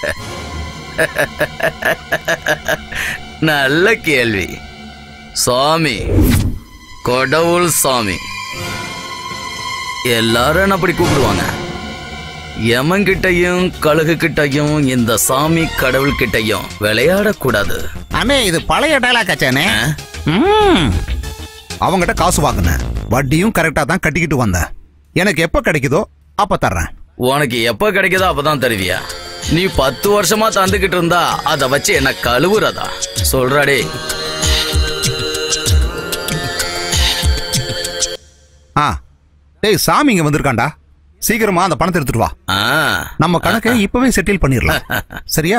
Speaker 6: நல்ல கேள்வி சாமி கடவுள் சாமி எல்லாரும் என்ன அப்படி கூப்பிடுவாங்க யமன்கிட்டயும் கழுகு கிட்டயும் இந்த சாமி கடவுள் கிட்டயும் விளையாடக்கூடாது
Speaker 1: அண்ணே இது பழைய டைலாக் ஆச்சானே
Speaker 6: ஆ?
Speaker 1: அவங்ககிட்ட காசு வாங்கினேன் வட்டியும் கரெக்டா தான் கட்டிக்கிட்டு வந்தேன் எனக்கு எப்ப கிடைக்குதோ அப்ப தர்றேன்
Speaker 6: உனக்கு எப்ப கிடைக்குதோ அப்பதான் தருவியா நீ பத்து வருஷமா தந்துகிட்டு இருந்தா அதை வச்சு என்ன கழுவுறதா சொல்றாடே
Speaker 1: ஆ டேய் சாமி இங்க வந்திருக்காண்டா சீக்கிரமா அந்த பணத்தை எடுத்துட்டு வா
Speaker 6: ஆ
Speaker 1: நம்ம கணக்கை இப்பவே செட்டில் பண்ணிடலாம் சரியா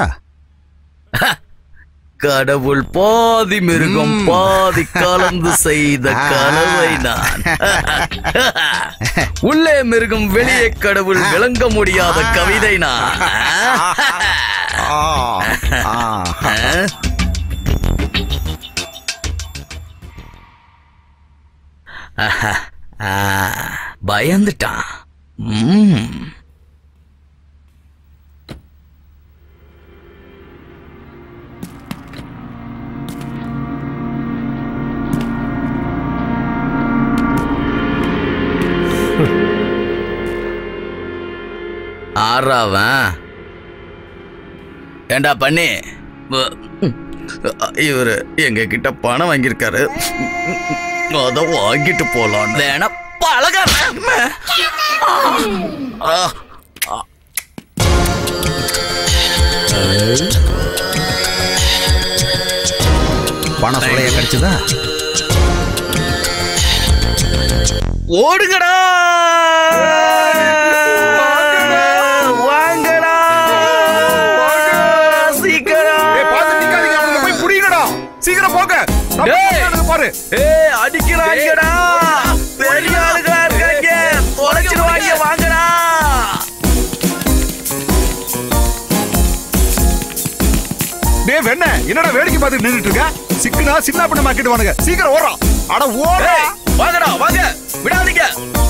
Speaker 6: கடவுள் பாதி மிருகம் பாதி கலந்து செய்த கலவை நான் உள்ளே மிருகம் வெளியே கடவுள் விளங்க முடியாத கவிதை நான்
Speaker 1: ஆ, ஆ.
Speaker 6: ஆ, பயந்துட்டான் ம். ஆறாவன் ஏண்டா பண்ணி வ- இவரு எங்க கிட்ட பணம் வாங்கியிருக்காரு அத வாங்கிட்டு போலாம் வேணா பழக
Speaker 1: பணம் சொல்லைய கிடைச்சதா
Speaker 6: ஓடுங்கடா வாங்கடா சீக்கிரம்
Speaker 1: போய் புடிங்கடா பாரு
Speaker 6: ஏய் அடிக்கிறாங்கடா பெரிய ஆளுகளா இருக்காங்க தொலைச்சிருவாங்க வாங்கடா
Speaker 1: டேய் வெண்ண என்னடா வேடிக்கை பார்த்துட்டு நின்னுட்டு இருக்க சிக்குனா சின்ன பண்ண மாக்கிடுவானுங்க சீக்கிரம் ஓடுறோம் அட ஓடுறா
Speaker 6: ஏய், வாங்கடா வாங்க விடாதீங்க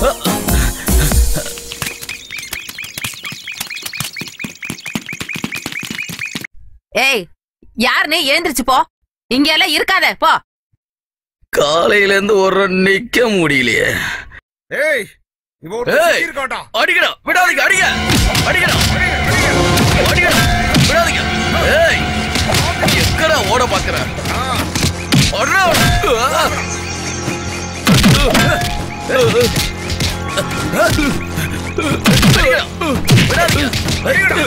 Speaker 4: ஏய் யாருன்னு எழுந்திருச்சு போ இங்க எல்லாம் இருக்காத போ
Speaker 6: காலையில இருந்து ஒரு நிக்க முடியலையே
Speaker 1: ஏய் இவ ஒரு
Speaker 6: ஏய்.
Speaker 1: இருக்கோட்டா
Speaker 6: அடிக்கடா விடாதீங்க அடிங்க அடிக்கடா அடிக்கடா விடாதீங்க ஏய் எங்கடா ஓட பாக்குற ஓடுறா, ஓடுறா. அடிக்கடா, விடாதீங்க. அடிக்கடா.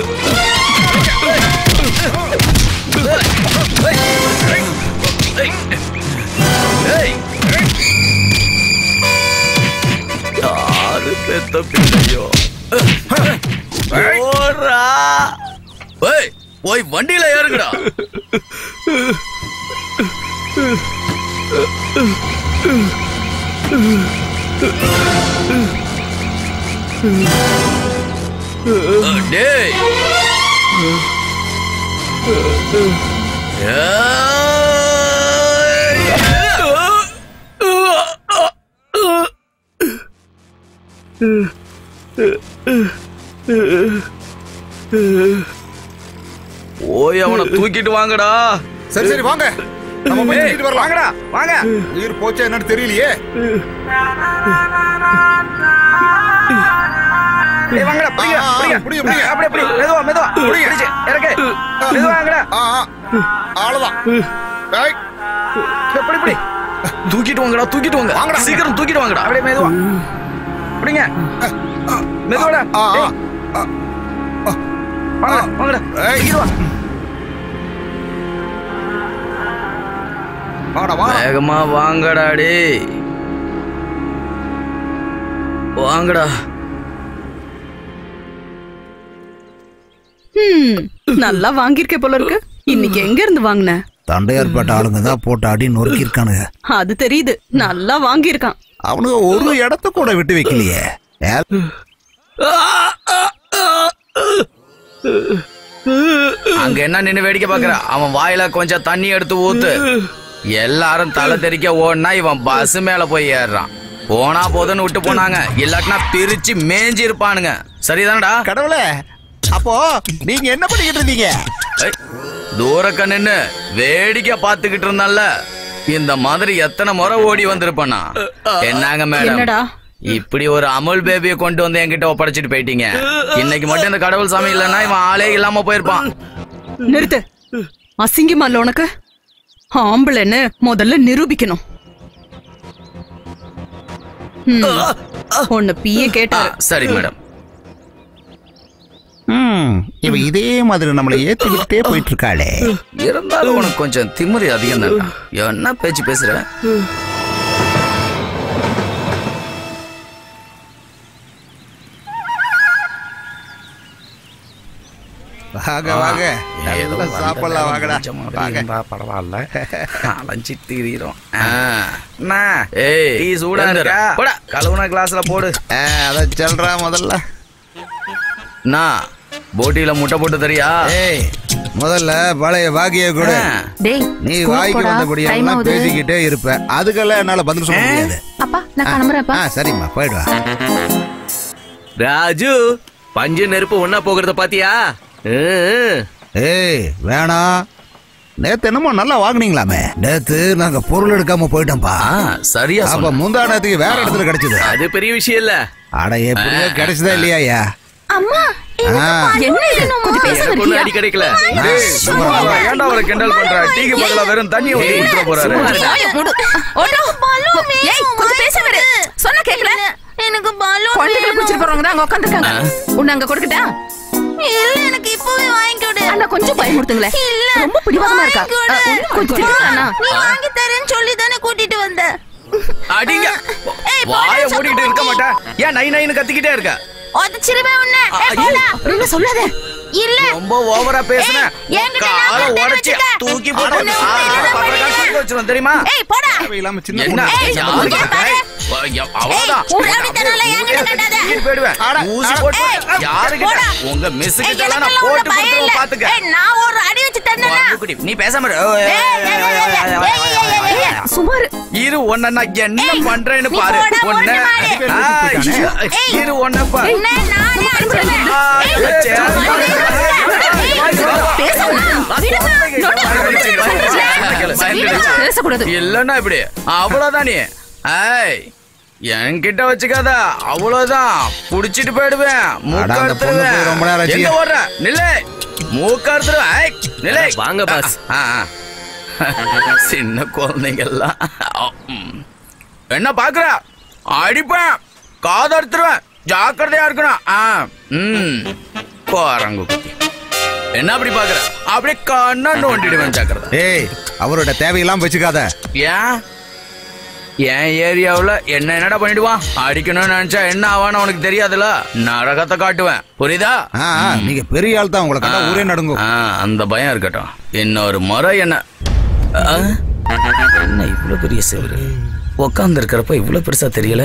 Speaker 6: ஏய், ஏய், ஏய். யாரு பெத்த பிள்ளையோ ஓடுறா ஏய் போய் வண்டியில ஏறுங்கடா அஹ், டேய் போய் அவனை தூக்கிட்டு வாங்கடா
Speaker 1: சரி சரி வாங்க நம்ம போய் தூக்கிட்டு வரலாம்
Speaker 6: வாங்கடா வாங்க
Speaker 1: உயிர் போச்சா என்னன்னு தெரியலையே
Speaker 6: ஏய், வாங்கடா பிடிங்க
Speaker 1: ஆ, ஆ,
Speaker 6: பிடிங்க
Speaker 1: பிடிங்க, பிடிங்க.
Speaker 6: அப்படியே பிடி மெதுவா மெதுவா
Speaker 1: பிடிங்க.
Speaker 6: பிடிச்சு இறக்கு மெதுவா வாங்கடா
Speaker 1: ஆ ஆ. அவ்வளவுதான் ஏய்,
Speaker 6: எப்படி பிடி தூக்கிட்டு வாங்கடா தூக்கிட்டு வாங்க
Speaker 1: வாங்கடா.
Speaker 6: சீக்கிரம் தூக்கிட்டு வாங்கடா அப்படியே மெதுவா பிடிங்க மெதுவாடா
Speaker 1: ஆ, ஆ.
Speaker 6: ஏய், வாங்கடா வாங்கடா
Speaker 1: ஏய்.
Speaker 6: தூக்கிட்டு வா
Speaker 1: வாடா வாடா
Speaker 6: வேகமா வாங்கடா டேய் வாங்கடா
Speaker 2: ஹம், நல்லா வாங்கியிருக்க போல இருக்கு இன்னைக்கு எங்க இருந்து வாங்கின
Speaker 1: தண்டையார்பேட்ட ஆளுங்க தான் போட்டு அடி நொறுக்கி இருக்கானுங்க
Speaker 2: அது தெரியுது நல்லா வாங்கியிருக்கான்
Speaker 1: அவனுங்க ஒரு இடத்த கூட விட்டு வைக்கலையே ஏ-
Speaker 6: அங்க என்ன நின்னு வேடிக்கை பாக்குற அவன் வாயில கொஞ்சம் தண்ணி எடுத்து ஊத்து எல்லாரும் தலை தெறிக்க ஓடுனா இவன் பஸ் மேல போய் ஏறுறான் போனா போதுன்னு விட்டு போனாங்க இல்லாட்டினா பிரிச்சு மேஞ்சி இருப்பானுங்க சரிதானடா
Speaker 1: கடவுளே அப்போ நீங்க என்ன பண்ணிக்கிட்டு இருந்தீங்க
Speaker 6: ஏய், தூரக்க நின்னு வேடிக்கை பார்த்துக்கிட்டு இருந்தான்ல இந்த மாதிரி எத்தனை முறை ஓடி வந்திருப்பானா என்னங்க மேடம்
Speaker 2: என்னடா
Speaker 6: இப்படி ஒரு அமுல் பேபியை கொண்டு வந்து என்கிட்ட ஒப்படைச்சிட்டு போயிட்டீங்க இன்னைக்கு மட்டும் இந்த கடவுள் சாமி இல்லைன்னா இவன் ஆளே இல்லாம போயிருப்பான்
Speaker 2: நிறுத்து அசிங்கமா இல்ல உனக்கு ஆம்பளைன்னு முதல்ல நிரூபிக்கணும் ஹம், உன்னை பிய
Speaker 6: ஆ,
Speaker 2: கேட்டாரு
Speaker 6: சரி மேடம்
Speaker 1: ம், இவ இதே மாதிரி நம்மளை ஏத்திக்கிட்டே போயிட்டு இருக்காளே
Speaker 6: இருந்தாலும் உனக்கு கொஞ்சம் திமிரி அதிகம் தான் என்ன பேச்சு பேசுற
Speaker 1: வாங்க வாங்க
Speaker 6: ஏதோ
Speaker 1: நல்லா சாப்பிடலாம் வாங்கடா வாங்க
Speaker 6: பரவாயில்ல அலைஞ்சி திரியிறோம் ஏய் டீ சூடா இருக்கா போடா கழுவுன கிளாஸ்ல போடு
Speaker 1: ஆ, அத சொல்றா முதல்ல
Speaker 6: நான் போட்டியில முட்டை போட்டு தரியா
Speaker 1: ஏய் முதல்ல பழைய பாக்கிய கூட
Speaker 6: ஆ.
Speaker 7: டேய்
Speaker 1: நீ
Speaker 7: ஸ்கூலுக்கு
Speaker 1: வாய்க்கு
Speaker 7: போடா. டைம்
Speaker 1: வந்தபடியெல்லாம்
Speaker 7: ஆகுது.
Speaker 1: பேசிக்கிட்டே இருப்ப அதுக்கெல்லாம் என்னால பதில் சொல்ல முடியாது
Speaker 7: அப்பா நான் கிளம்புறேன்ப்பா
Speaker 1: ஆ சரிம்மா போயிடுவா
Speaker 3: ராஜு பஞ்சு நெருப்பு ஒன்னா போகிறத பாத்தியா ம்,
Speaker 1: ஏய் வேணாம் நேத்து என்னமோ நல்லா வாங்குனீங்களாமே நேத்து நாங்க பொருள் எடுக்காம போயிட்டோம்பா
Speaker 6: ஆ, சரியா
Speaker 1: அப்ப
Speaker 6: சொன்ன.
Speaker 1: முந்தா நேரத்துக்கு வேற இடத்துல கிடைச்சது
Speaker 3: அது பெரிய விஷயம் இல்ல
Speaker 1: அட எப்படியோ கிடைச்சதா இல்லையா ஐயா
Speaker 2: அம்மா
Speaker 1: ஆ.
Speaker 2: என்ன இது? கொஞ்சம் பேச
Speaker 3: எனக்கு ஒண்ணும் அடி கிடைக்கல
Speaker 6: டேய், சும்மா வா, ஏன்டா அவரை கிண்டல் பண்ற டீக்கு பதிலா வெறும் தண்ணி ஊத்தி குடுத்துற போறாரு
Speaker 4: வாயை மூடு. ஓடு. ஏய், கொஞ்சம் பேச விடு. சொன்னா கேக்கல?
Speaker 10: எனக்கு பலூன்
Speaker 4: குழந்தைகளை பிடிச்சிட்டு போறவங்க தான் அங்க உட்காந்துருக்காங்க உன்னை அங்க கொடுக்கட்டா
Speaker 10: இல்ல எனக்கு இப்பவே வாங்கி கொடு
Speaker 4: அண்ணா கொஞ்சம் பயமுறுத்துங்களேன்
Speaker 10: இல்ல
Speaker 4: ரொம்ப பிடிவாதமா இருக்கா
Speaker 10: வாங்கி கொடு.
Speaker 4: அஹ், இன்னும் கொஞ்சம் திட்டு அண்ணா
Speaker 10: நீ வாங்கி தரேன்னு சொல்லி தானே கூட்டிட்டு வந்த
Speaker 6: அடிங்க
Speaker 10: ஏய்,
Speaker 6: வாய
Speaker 10: போடா,
Speaker 6: மூடிட்டு இருக்க மாட்டேன் ஏன் நை நைன்னு கத்திக்கிட்டே இருக்க
Speaker 10: உதச்சிருவேன் உன்னை ஏய்,
Speaker 6: ஐயோ.
Speaker 10: போடா.
Speaker 4: அப்படின்னு சொல்லாத
Speaker 10: இல்ல
Speaker 6: ரொம்ப ஓவரா பேசுன
Speaker 10: ஏய், என்கிட்ட
Speaker 6: காலை
Speaker 10: நான்
Speaker 6: உடைச்சு
Speaker 10: வச்சுக்க.
Speaker 6: தூக்கி போட்டு
Speaker 10: உன்னை
Speaker 6: ஆ,
Speaker 10: உன்னை என்ன
Speaker 6: பத்திரக்காரன்
Speaker 10: பண்ணுவீங்க?
Speaker 6: தூக்கி வச்சிருவேன், தெரியுமா
Speaker 10: ஏய் போடா
Speaker 1: தேவையில்லாம சின்ன
Speaker 6: என்ன
Speaker 1: பொண்ணு.
Speaker 10: ஏய்,
Speaker 6: யாரு
Speaker 10: இங்க
Speaker 6: கேட்டா?
Speaker 10: பாரு.
Speaker 6: வ- ய- அவ்வளவுதான்.
Speaker 10: ஏய், உன் ரவுடித்தனம்லாம் என்கிட்ட காட்டாத.
Speaker 6: தூக்கிட்டு போயிடுவேன்.
Speaker 1: அட,
Speaker 6: ஊசி
Speaker 1: அட,
Speaker 6: போட்டு
Speaker 10: ஏய்,
Speaker 6: யாரு கிட்ட?
Speaker 10: போடா.
Speaker 6: உங்க
Speaker 10: ஏய்,
Speaker 6: மிஸ்ஸுக்கிட்ட எல்லாம் நான்
Speaker 10: எனக்கெல்லாம்
Speaker 6: போட்டு
Speaker 10: ஒண்ணும் பயம் இல்ல.
Speaker 6: கொடுத்துருவேன், பாத்துக்க.
Speaker 10: ஏய், நான் ஒரு அடி வச்சு தந்தேனா?
Speaker 6: வாங்குக்குட்டி, நீ பேசாம இரு.
Speaker 10: ஏய், ஏய், ஏய், ஏய், ஏய், ஏய், ஏய், ஏய், ஏய்.
Speaker 2: சுமார்
Speaker 6: இரு உன்னை நான் என்ன
Speaker 10: ஏய்,
Speaker 6: பண்றேன்னு
Speaker 10: நீ
Speaker 6: பாரு
Speaker 10: போடா,
Speaker 6: உன்னை
Speaker 10: போடா, மாடு.
Speaker 6: ஆ,
Speaker 10: ஏய்.
Speaker 6: இரு உன்னை பாரு
Speaker 10: உன்னை நானே அடிச்சிருவேன்.
Speaker 6: ஆ,
Speaker 10: ஏய்,
Speaker 6: சரி.
Speaker 7: பேசக்கூடாது
Speaker 6: இல்லன்னா இப்படி அவ்வளவுதான் நீ ஏய் என்கிட்ட வச்சுக்காத அவ்வளவுதான் புடிச்சிட்டு போயிடுவேன் மூக்க
Speaker 1: அட, அந்த பொண்ணு போய் ரொம்ப நேரம்
Speaker 6: அறுத்துருவேன்
Speaker 1: ஆச்சு.
Speaker 6: எங்க ஓடுற நில்லு மூக்க அறுத்துருவேன் ஏய், நில்லு
Speaker 3: அட, வாங்க, பாஸ்.
Speaker 6: ஆ, ஆ. சின்ன குழந்தைங்க எல்லாம் ம். என்ன பாக்குற அடிப்பேன் காது அறுத்துருவேன் ஜாக்கிரதையா இருக்கணும் ஆ ம் குரங்கு குட்டி என்ன அப்படி பாக்குற அப்படியே கண்ணா நோண்டிடுவேன் ஜாக்கிரதை
Speaker 1: ஏய் அவரோட தேவையெல்லாம் வச்சுக்காத
Speaker 6: ஏன் என் ஏரியாவுல என்ன என்னடா பண்ணிடுவான் அடிக்கணும்னு நினைச்சா என்ன ஆவான்னு உனக்கு தெரியாதுல நரகத்தை காட்டுவேன் புரியுதா
Speaker 1: ஆ, ஆ, நீங்க பெரிய ஆள் தான் உங்களை கண்டா ஊரே நடுங்கும்
Speaker 6: ஆ, அந்த பயம் இருக்கட்டும் இன்னொரு முறை என்ன ஆ? என்ன இவ்வளவு பெரிய செவரு உட்கார்ந்து இருக்கிறப்ப இவ்வளவு பெருசா தெரியல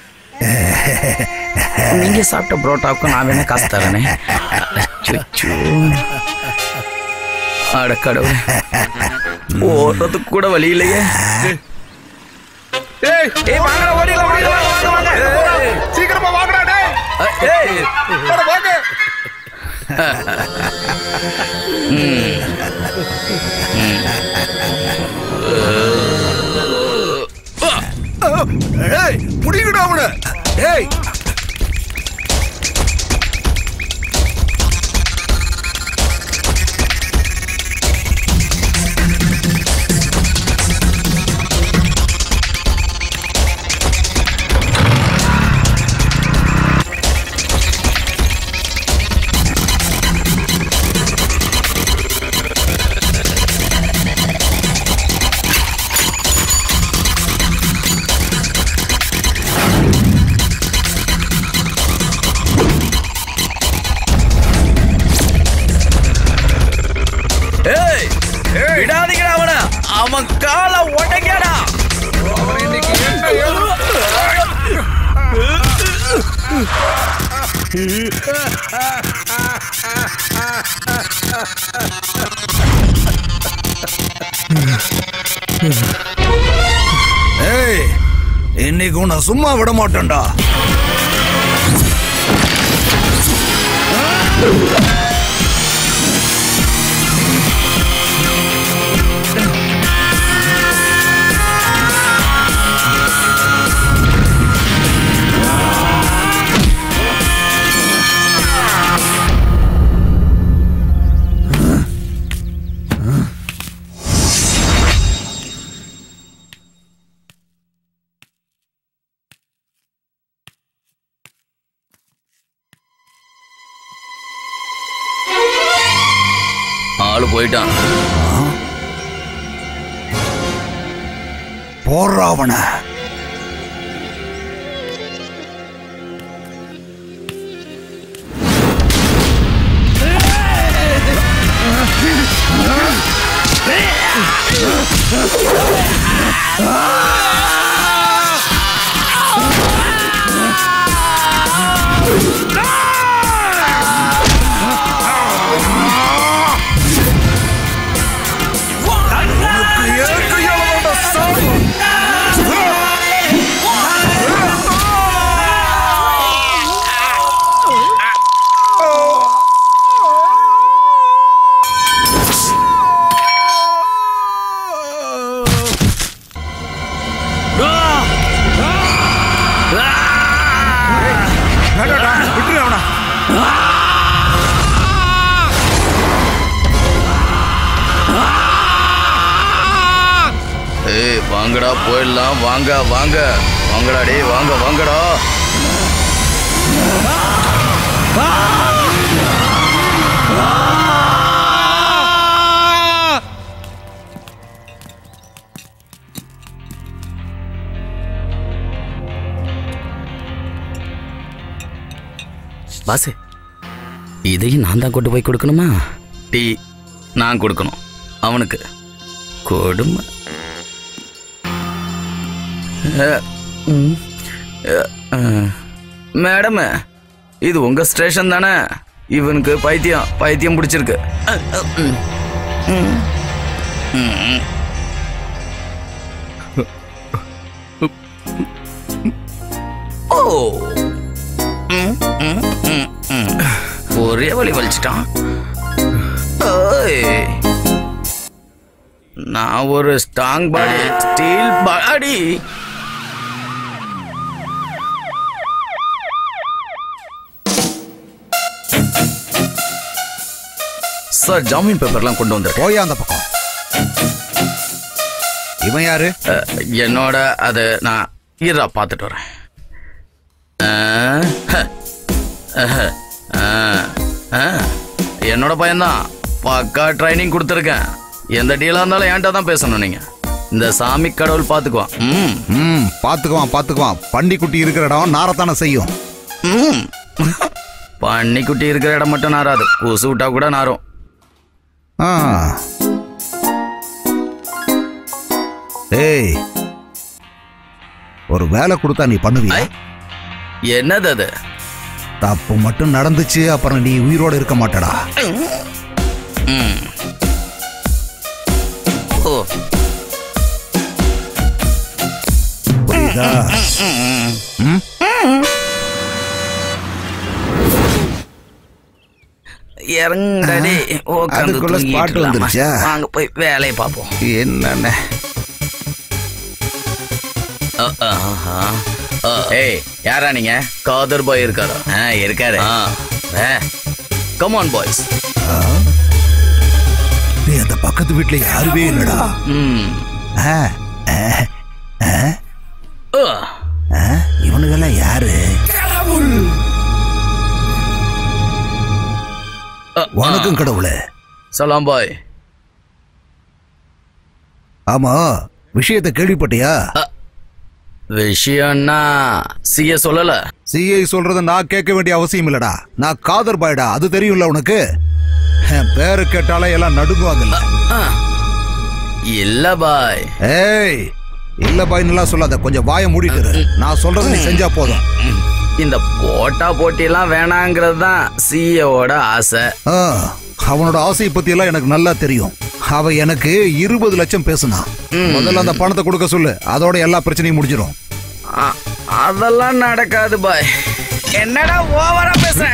Speaker 6: நீங்க சாப்பிட்ட புரோட்டாவுக்கும் நான் வேணா காசு தரேனே அச்சச்சோ. அட கடவுளே ஓடுறதுக்கு கூட வழி இல்லையே
Speaker 1: ஏய்
Speaker 6: ஏய் வாங்கடா ஓடிடலாம் ஓடிடலாம் வாங்க வாங்க
Speaker 1: சீக்கிரமா வாங்கடா டேய்
Speaker 6: அஹ், ஏய்
Speaker 1: வாட, வாங்க ஏய் புடிங்கடா அவன ஏய்
Speaker 6: ஏய் விடாதீங்கடா அவன அவன் காலை உடைக்கடா
Speaker 1: ஏய் இன்னைக்கு உன்னை சும்மா விட மாட்டேன்டா
Speaker 6: ஆளு போயிட்டான்
Speaker 1: போடுறா அவன வேண்டாடா விட்டுரு அவனா
Speaker 6: ஏய் வாங்கடா போயிடலாம் வாங்க வாங்க வாங்கடா டேய் வாங்க வாங்கடா
Speaker 3: பாசு
Speaker 6: இதையும் நான் தான் கொண்டு போய் கொடுக்கணுமா டீ நான் கொடுக்கணும் அவனுக்கு கொடுமை அஹ், ம், அஹ், அஹ். மேடம் இது உங்க ஸ்டேஷன் தானே இவனுக்கு பைத்தியம் பைத்தியம் பிடிச்சிருக்கு அஹ், அஹ், ம். ம். ம். ஓ ம், ம், ம், ம். ஒரே வழி வலிச்சிட்டான் ஓய். நான் ஒரு strong body steel body sir ஜாமீன் பேப்பர்லாம் கொண்டு வந்துரு
Speaker 1: போய் அந்த பக்கம் இவன் யாரு
Speaker 6: அஹ், என்னோட அது நான் இருடா பார்த்துட்டு வரேன் அஹ், ஹ, அஹ், அஹ், அஹ். என்னோட பையன்தான் பக்கா ட்ரைனிங் கொடுத்துருக்கேன் எந்த டீலாக இருந்தாலும் என்கிட்ட தான் பேசணும் நீங்க இந்த சாமி கடவுள் பார்த்துக்குவான் ம்
Speaker 1: ம் பாத்துக்குவான் பாத்துக்குவான் பண்டிக்குட்டி இருக்கிற இடம் நாரத்தானே செய்யும்
Speaker 6: ம் பன்னிக்குட்டி இருக்கிற இடம் மட்டும் நாராது கொசு விட்டா கூட நாரும்
Speaker 1: ஆ. ஏய் ஒரு வேலை கொடுத்தா நீ பண்ணுவியா
Speaker 6: ஐ. என்னது அது
Speaker 1: தப்பு மட்டும் நடந்துச்சு அப்புறம் நீ உயிரோட இருக்க மாட்டடா
Speaker 6: ம் ஓ
Speaker 1: புரியுதா ம்?
Speaker 6: இறங்கடி உட்காந்து
Speaker 1: அதுக்குள்ள spot வந்துருச்சா?
Speaker 6: வாங்க போய் வேலையை பார்ப்போம்
Speaker 1: என்னண்ணே
Speaker 6: அ, ஆஹா. அ, ஏய் யாரா நீங்க காதர் பாய் இருக்காரா ஆ இருக்காரு கமான் பாய்ஸ்
Speaker 1: நீ அந்த பக்கத்து வீட்டுல யாருமே இல்லடா
Speaker 6: ம்
Speaker 1: ஆ, ஆ, ஆ,
Speaker 6: அ,
Speaker 1: ஆ, இவனுங்கெல்லாம் யாரு
Speaker 6: அ,
Speaker 1: வணக்கம் கடவுளே
Speaker 6: சலாம் பாய்
Speaker 1: ஆமா விஷயத்தை கேள்விப்பட்டியா
Speaker 6: விஷயம்னா சிய சொல்லல
Speaker 1: சிஐ சொல்றத நான் கேட்க வேண்டிய அவசியம் இல்லடா நான் காதர் பாய்டா அது தெரியும்ல உனக்கு என் பேரு கேட்டாலே எல்லாம் நடுங்குவாங்கல்ல
Speaker 6: அ, இல்ல பாய்
Speaker 1: ஏய் இல்ல பாய்னுலாம் சொல்லாத கொஞ்சம் வாயை மூடிட்டு இரு. நான் சொல்றத நீ செஞ்சா போதும்
Speaker 6: இந்த போட்டா போட்டிலாம் வேணாங்கிறது தான் சிஏவோட ஆசை
Speaker 1: ஆ, அவனோட ஆசையை பத்தி எல்லாம் எனக்கு நல்லா தெரியும் அவ எனக்கு இருபது லட்சம் பேசுனான் முதல்ல அந்த பணத்தை கொடுக்க சொல்லு அதோட எல்லா பிரச்சனையும் முடிஞ்சிடும்
Speaker 6: அ- அதெல்லாம் நடக்காது பாய் என்னடா ஓவரா பேசுற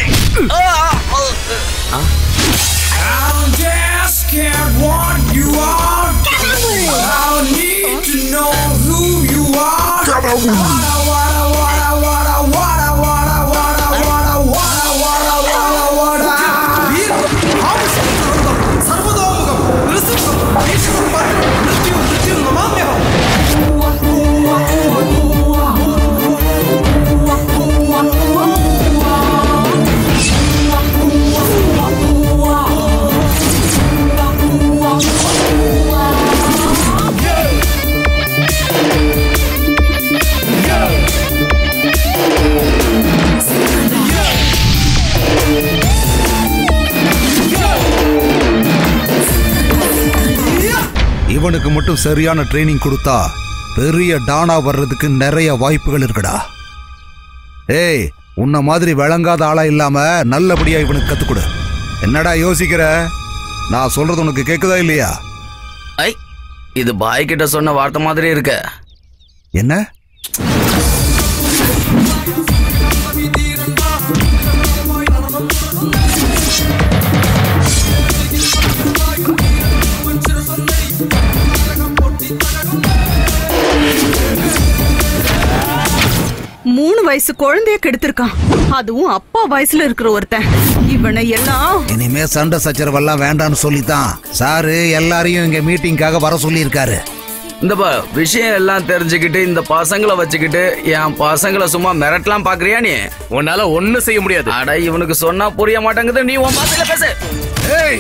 Speaker 11: I'm just scared what you are. I need to know who you are. Wada, wada, wada, wada, wada, wada, wada, wada, wada, wada, wada, wada. സർവതോമുഖം നൃസിംഹം ഭീഷണം മൃത്യു മൃത്യു നമാമ്യഹം
Speaker 1: இவனுக்கு மட்டும் சரியான ட்ரைனிங் கொடுத்தா பெரிய டானா வர்றதுக்கு நிறைய வாய்ப்புகள் இருக்குடா ஏய் உன்ன மாதிரி விளங்காத ஆளா இல்லாம நல்லபடியா இவனுக்கு கத்துக் கொடு என்னடா யோசிக்கிற நான் சொல்றது உனக்கு கேக்குதா இல்லையா
Speaker 6: ஐ இது பாய் கிட்ட சொன்ன வார்த்தை மாதிரி இருக்க
Speaker 1: என்ன
Speaker 2: மூணு வயசு குழந்தைய கெடுத்திருக்கான் அதுவும் அப்பா வயசுல இருக்கிற ஒருத்தன் இவனை எல்லாம்
Speaker 1: இனிமே சண்டை சச்சரவெல்லாம் வேண்டாம்னு சொல்லித்தான் சாரு எல்லாரையும் இங்க மீட்டிங்காக வர சொல்லியிருக்காரு
Speaker 6: இந்த பா விஷயம் எல்லாம் தெரிஞ்சுக்கிட்டு இந்த பசங்களை வச்சுக்கிட்டு என் பசங்களை சும்மா மிரட்டலாம் பாக்குறியா நீ
Speaker 5: உன்னால ஒண்ணும் செய்ய முடியாது
Speaker 6: அட இவனுக்கு சொன்னா புரிய மாட்டேங்குது நீ உன் பாசையில பேசு
Speaker 1: ஏய்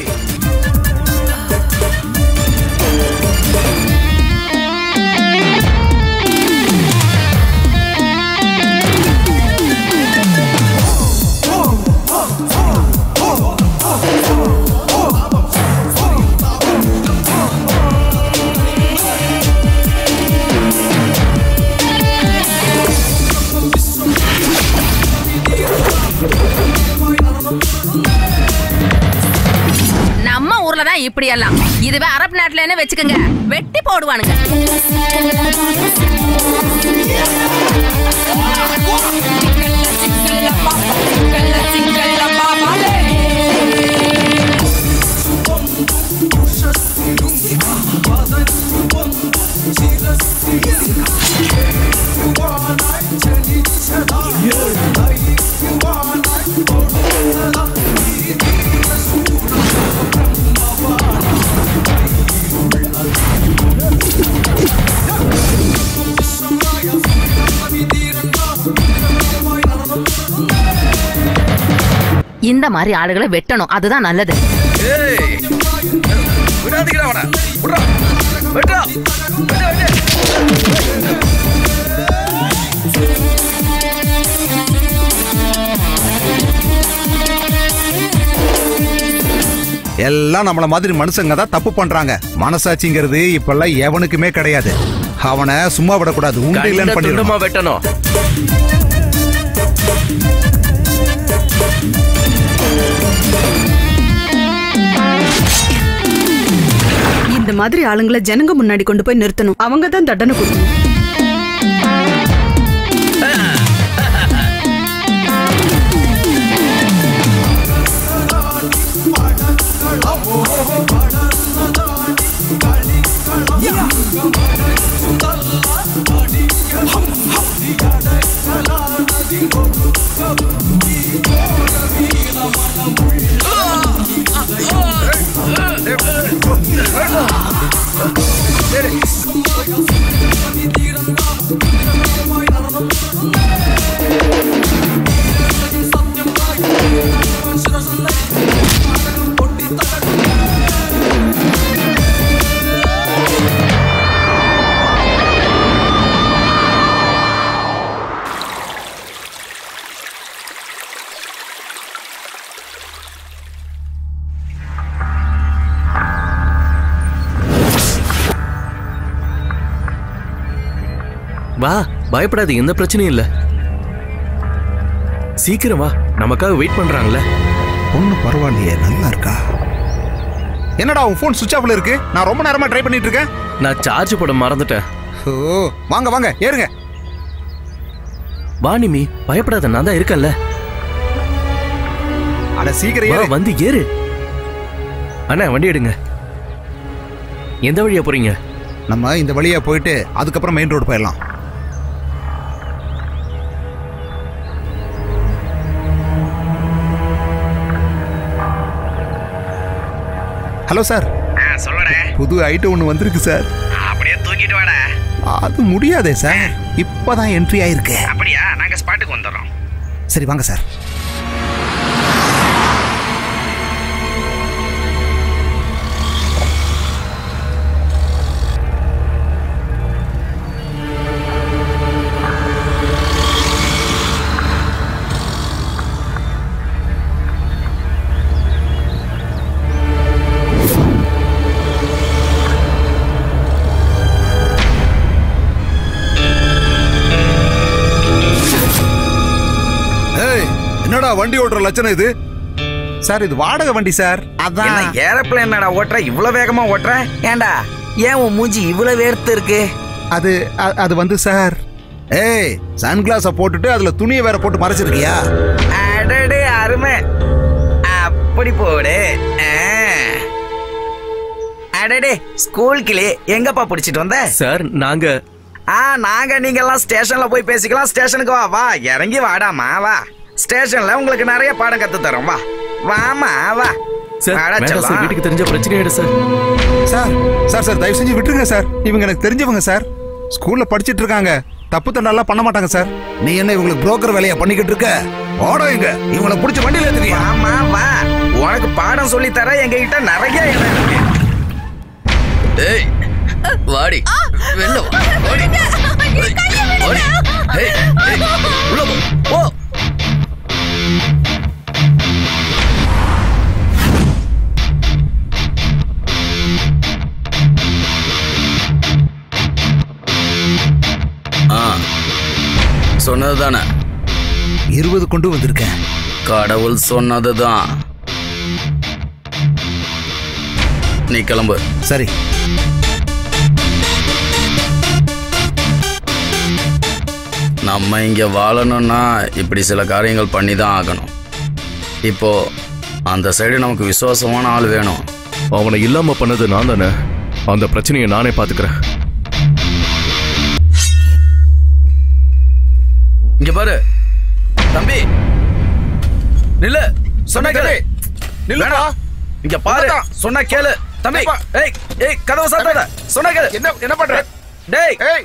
Speaker 4: நம்ம ஊர்ல தான் இப்படி எல்லாம் இதுவே அரபு நாட்டுல வச்சுக்கோங்க வெட்டி போடுவானுங்க இந்த மாதிரி ஆளுகளை வெட்டணும் அதுதான் நல்லது
Speaker 3: ஏய் விடாதீங்கடா அவனை விட்றா விட்றா விட்டு விட்டு
Speaker 1: எல்லாம் நம்மள மாதிரி மனுஷங்க தான் தப்பு பண்றாங்க மனசாட்சிங்கிறது இப்பெல்லாம் எவனுக்குமே கிடையாது அவனை சும்மா விடக்கூடாது உண்டு
Speaker 3: கண்ட
Speaker 1: இல்லைன்னு பண்ணிடணும்
Speaker 3: துண்டமா வெட்டணும்
Speaker 2: இந்த மாதிரி ஆளுங்களை ஜனங்க முன்னாடி கொண்டு போய் நிறுத்தணும் அவங்க தான் தண்டனை கொடுக்கணும்
Speaker 5: வா பயப்படாத எந்த பிரச்சனையும் இல்ல சீக்கிரம் வா நமக்காக வெயிட் பண்றாங்கல்ல
Speaker 1: பொண்ணு பரவாயில்லையே நல்லா இருக்கா என்னடா உன் ஃபோன் சுவிட்ச் ஆஃப்ல இருக்கு நான் ரொம்ப நேரமா ட்ரை பண்ணிட்டு இருக்கேன்
Speaker 5: நான் சார்ஜ் போட மறந்துட்டேன்
Speaker 1: ஓ வாங்க வாங்க ஏறுங்க
Speaker 5: வா நிமி பயப்படாத நான் தான் இருக்கேன்ல
Speaker 1: அட சீக்கிரம்
Speaker 5: வா
Speaker 1: ஏறு
Speaker 5: வந்து ஏறு அண்ணா வண்டி எடுங்க எந்த வழியா போறீங்க
Speaker 1: நம்ம இந்த வழியா போயிட்டு அதுக்கப்புறம் மெயின் ரோடு போயிடலாம் ஹலோ சார்
Speaker 6: சொல்லடே
Speaker 1: புது ஐட்டம் ஒன்று வந்திருக்கு சார்
Speaker 6: அப்படியே தூக்கிட்டு வாடா
Speaker 1: அது முடியாதே சார் இப்பதான் என்ட்ரி ஆயிருக்கு
Speaker 6: அப்படியா நாங்க ஸ்பாட்டுக்கு வந்துடுறோம்
Speaker 1: சரி வாங்க சார் ஏய் என்னடா வண்டி ஓட்டுற லட்சணம் இது சார் இது வாடகை வண்டி சார்
Speaker 6: என்ன
Speaker 1: அதான்
Speaker 6: ஏரோப்ளேன் என்னடா ஓட்டுற இவ்வளவு வேகமா ஓட்டுற ஏன்டா ஏன் உன் மூஞ்சி இவ்வளவு வேர்த்து இருக்கு
Speaker 1: அது அ- அது வந்து சார் ஏய் சன்கிளாஸ போட்டுட்டு அதுல துணியை வேற போட்டு மறைச்சிருக்கியா
Speaker 6: அடடே அருமை அப்படி போடு ஆ. அடடே ஸ்கூல் கிளி எங்கப்பா பிடிச்சிட்டு வந்த
Speaker 5: சார் நாங்க
Speaker 6: ஆ நாங்க நீங்க எல்லாம் ஸ்டேஷன்ல போய் பேசிக்கலாம் ஸ்டேஷனுக்கு வா வா இறங்கி வாடாமா வா ஸ்டேஷன்ல உங்களுக்கு நிறைய பாடம் கத்து தரோம் வா வாமா வா
Speaker 5: சார்
Speaker 6: வாடா
Speaker 5: வேண்டாம் சார்
Speaker 6: செல்லம்.
Speaker 5: வீட்டுக்கு தெரிஞ்ச பிரச்சனை ஆயிடும் சார்
Speaker 1: சார் சார் சார் தயவு செஞ்சு விட்டுருங்க சார் இவங்க எனக்கு தெரிஞ்சவங்க சார் ஸ்கூல்ல படிச்சிட்டு இருக்காங்க தப்பு தண்டெல்லாம் பண்ண மாட்டாங்க சார் நீ என்ன இவங்களுக்கு புரோக்கர் வேலையா பண்ணிக்கிட்டு இருக்க ஓட இங்க இவங்களை பிடிச்ச வண்டியில ஏத்துறியா
Speaker 6: வாமா வா உனக்கு பாடம் சொல்லி தர எங்க கிட்ட நிறைய இடம் இருக்கு
Speaker 3: ஏய் வாடி வெளில வா வாடி ஏய், வாடி ஏய் ஏய் உள்ள போ போ ஆ சொன்னது தானே
Speaker 1: இருபது கொண்டு வந்திருக்கேன்
Speaker 6: கடவுள் சொன்னதுதான் நீ கிளம்பு
Speaker 1: சரி
Speaker 6: நம்ம இங்க வாழணும்னா இப்படி சில காரியங்கள் பண்ணி தான் ஆகணும் இப்போ அந்த சைடு நமக்கு விசுவாசமான ஆள் வேணும்
Speaker 5: அவனை இல்லாம பண்ணது நான் தானே அந்த பிரச்சனையை நானே பாத்துக்கிறேன்
Speaker 6: இங்க பாரு தம்பி நில்லு சொன்ன கேளு
Speaker 8: நில்லுப்பா.
Speaker 6: வேணாம். இங்க பாரு
Speaker 8: நில்லுடா.
Speaker 6: சொன்னா கேளு தம்பி
Speaker 8: என்னப்பா?
Speaker 6: ஏய் ஏய் கதவை சாத்தாத சொன்னா கேளு
Speaker 8: என்ன என்ன பண்ற
Speaker 6: டேய்
Speaker 8: ஏய்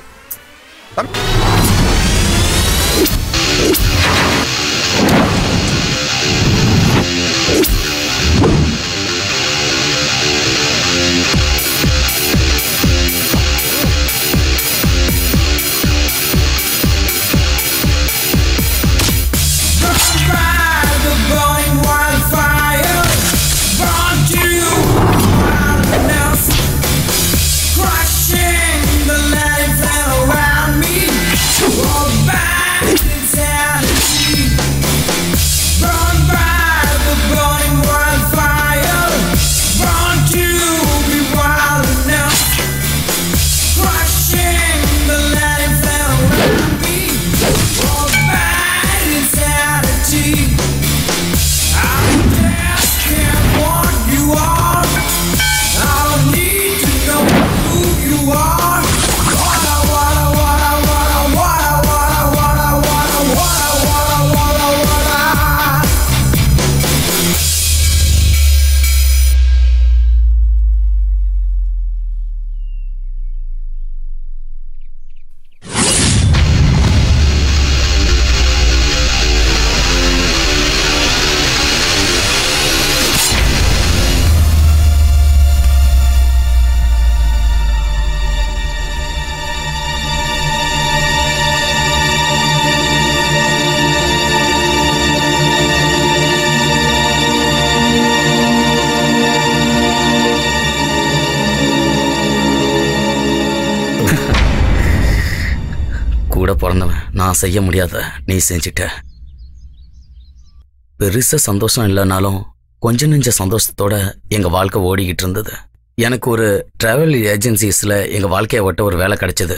Speaker 11: By the burning wildfire, burn to enough, crushing the life around me. Oh, by insanity, burn by the burning wildfire, burn to be wild enough, crushing the life around me. Oh, by insanity. I just can't want you are. I don't need to know who you are. Wada, wada, wada, wada, wada, wada, wada, wada, wada, wada, wada, wada.
Speaker 6: கூட பிறந்தவன் நான் செய்ய முடியாத நீ செஞ்சிட்ட பெருசா சந்தோஷம் இல்லைனாலும் கொஞ்ச நெஞ்ச சந்தோஷத்தோட எங்க வாழ்க்கை ஓடிக்கிட்டு இருந்தது எனக்கு ஒரு டிராவல் ஏஜென்சிஸ்ல எங்க வாழ்க்கையை ஒட்ட ஒரு வேலை கிடைச்சது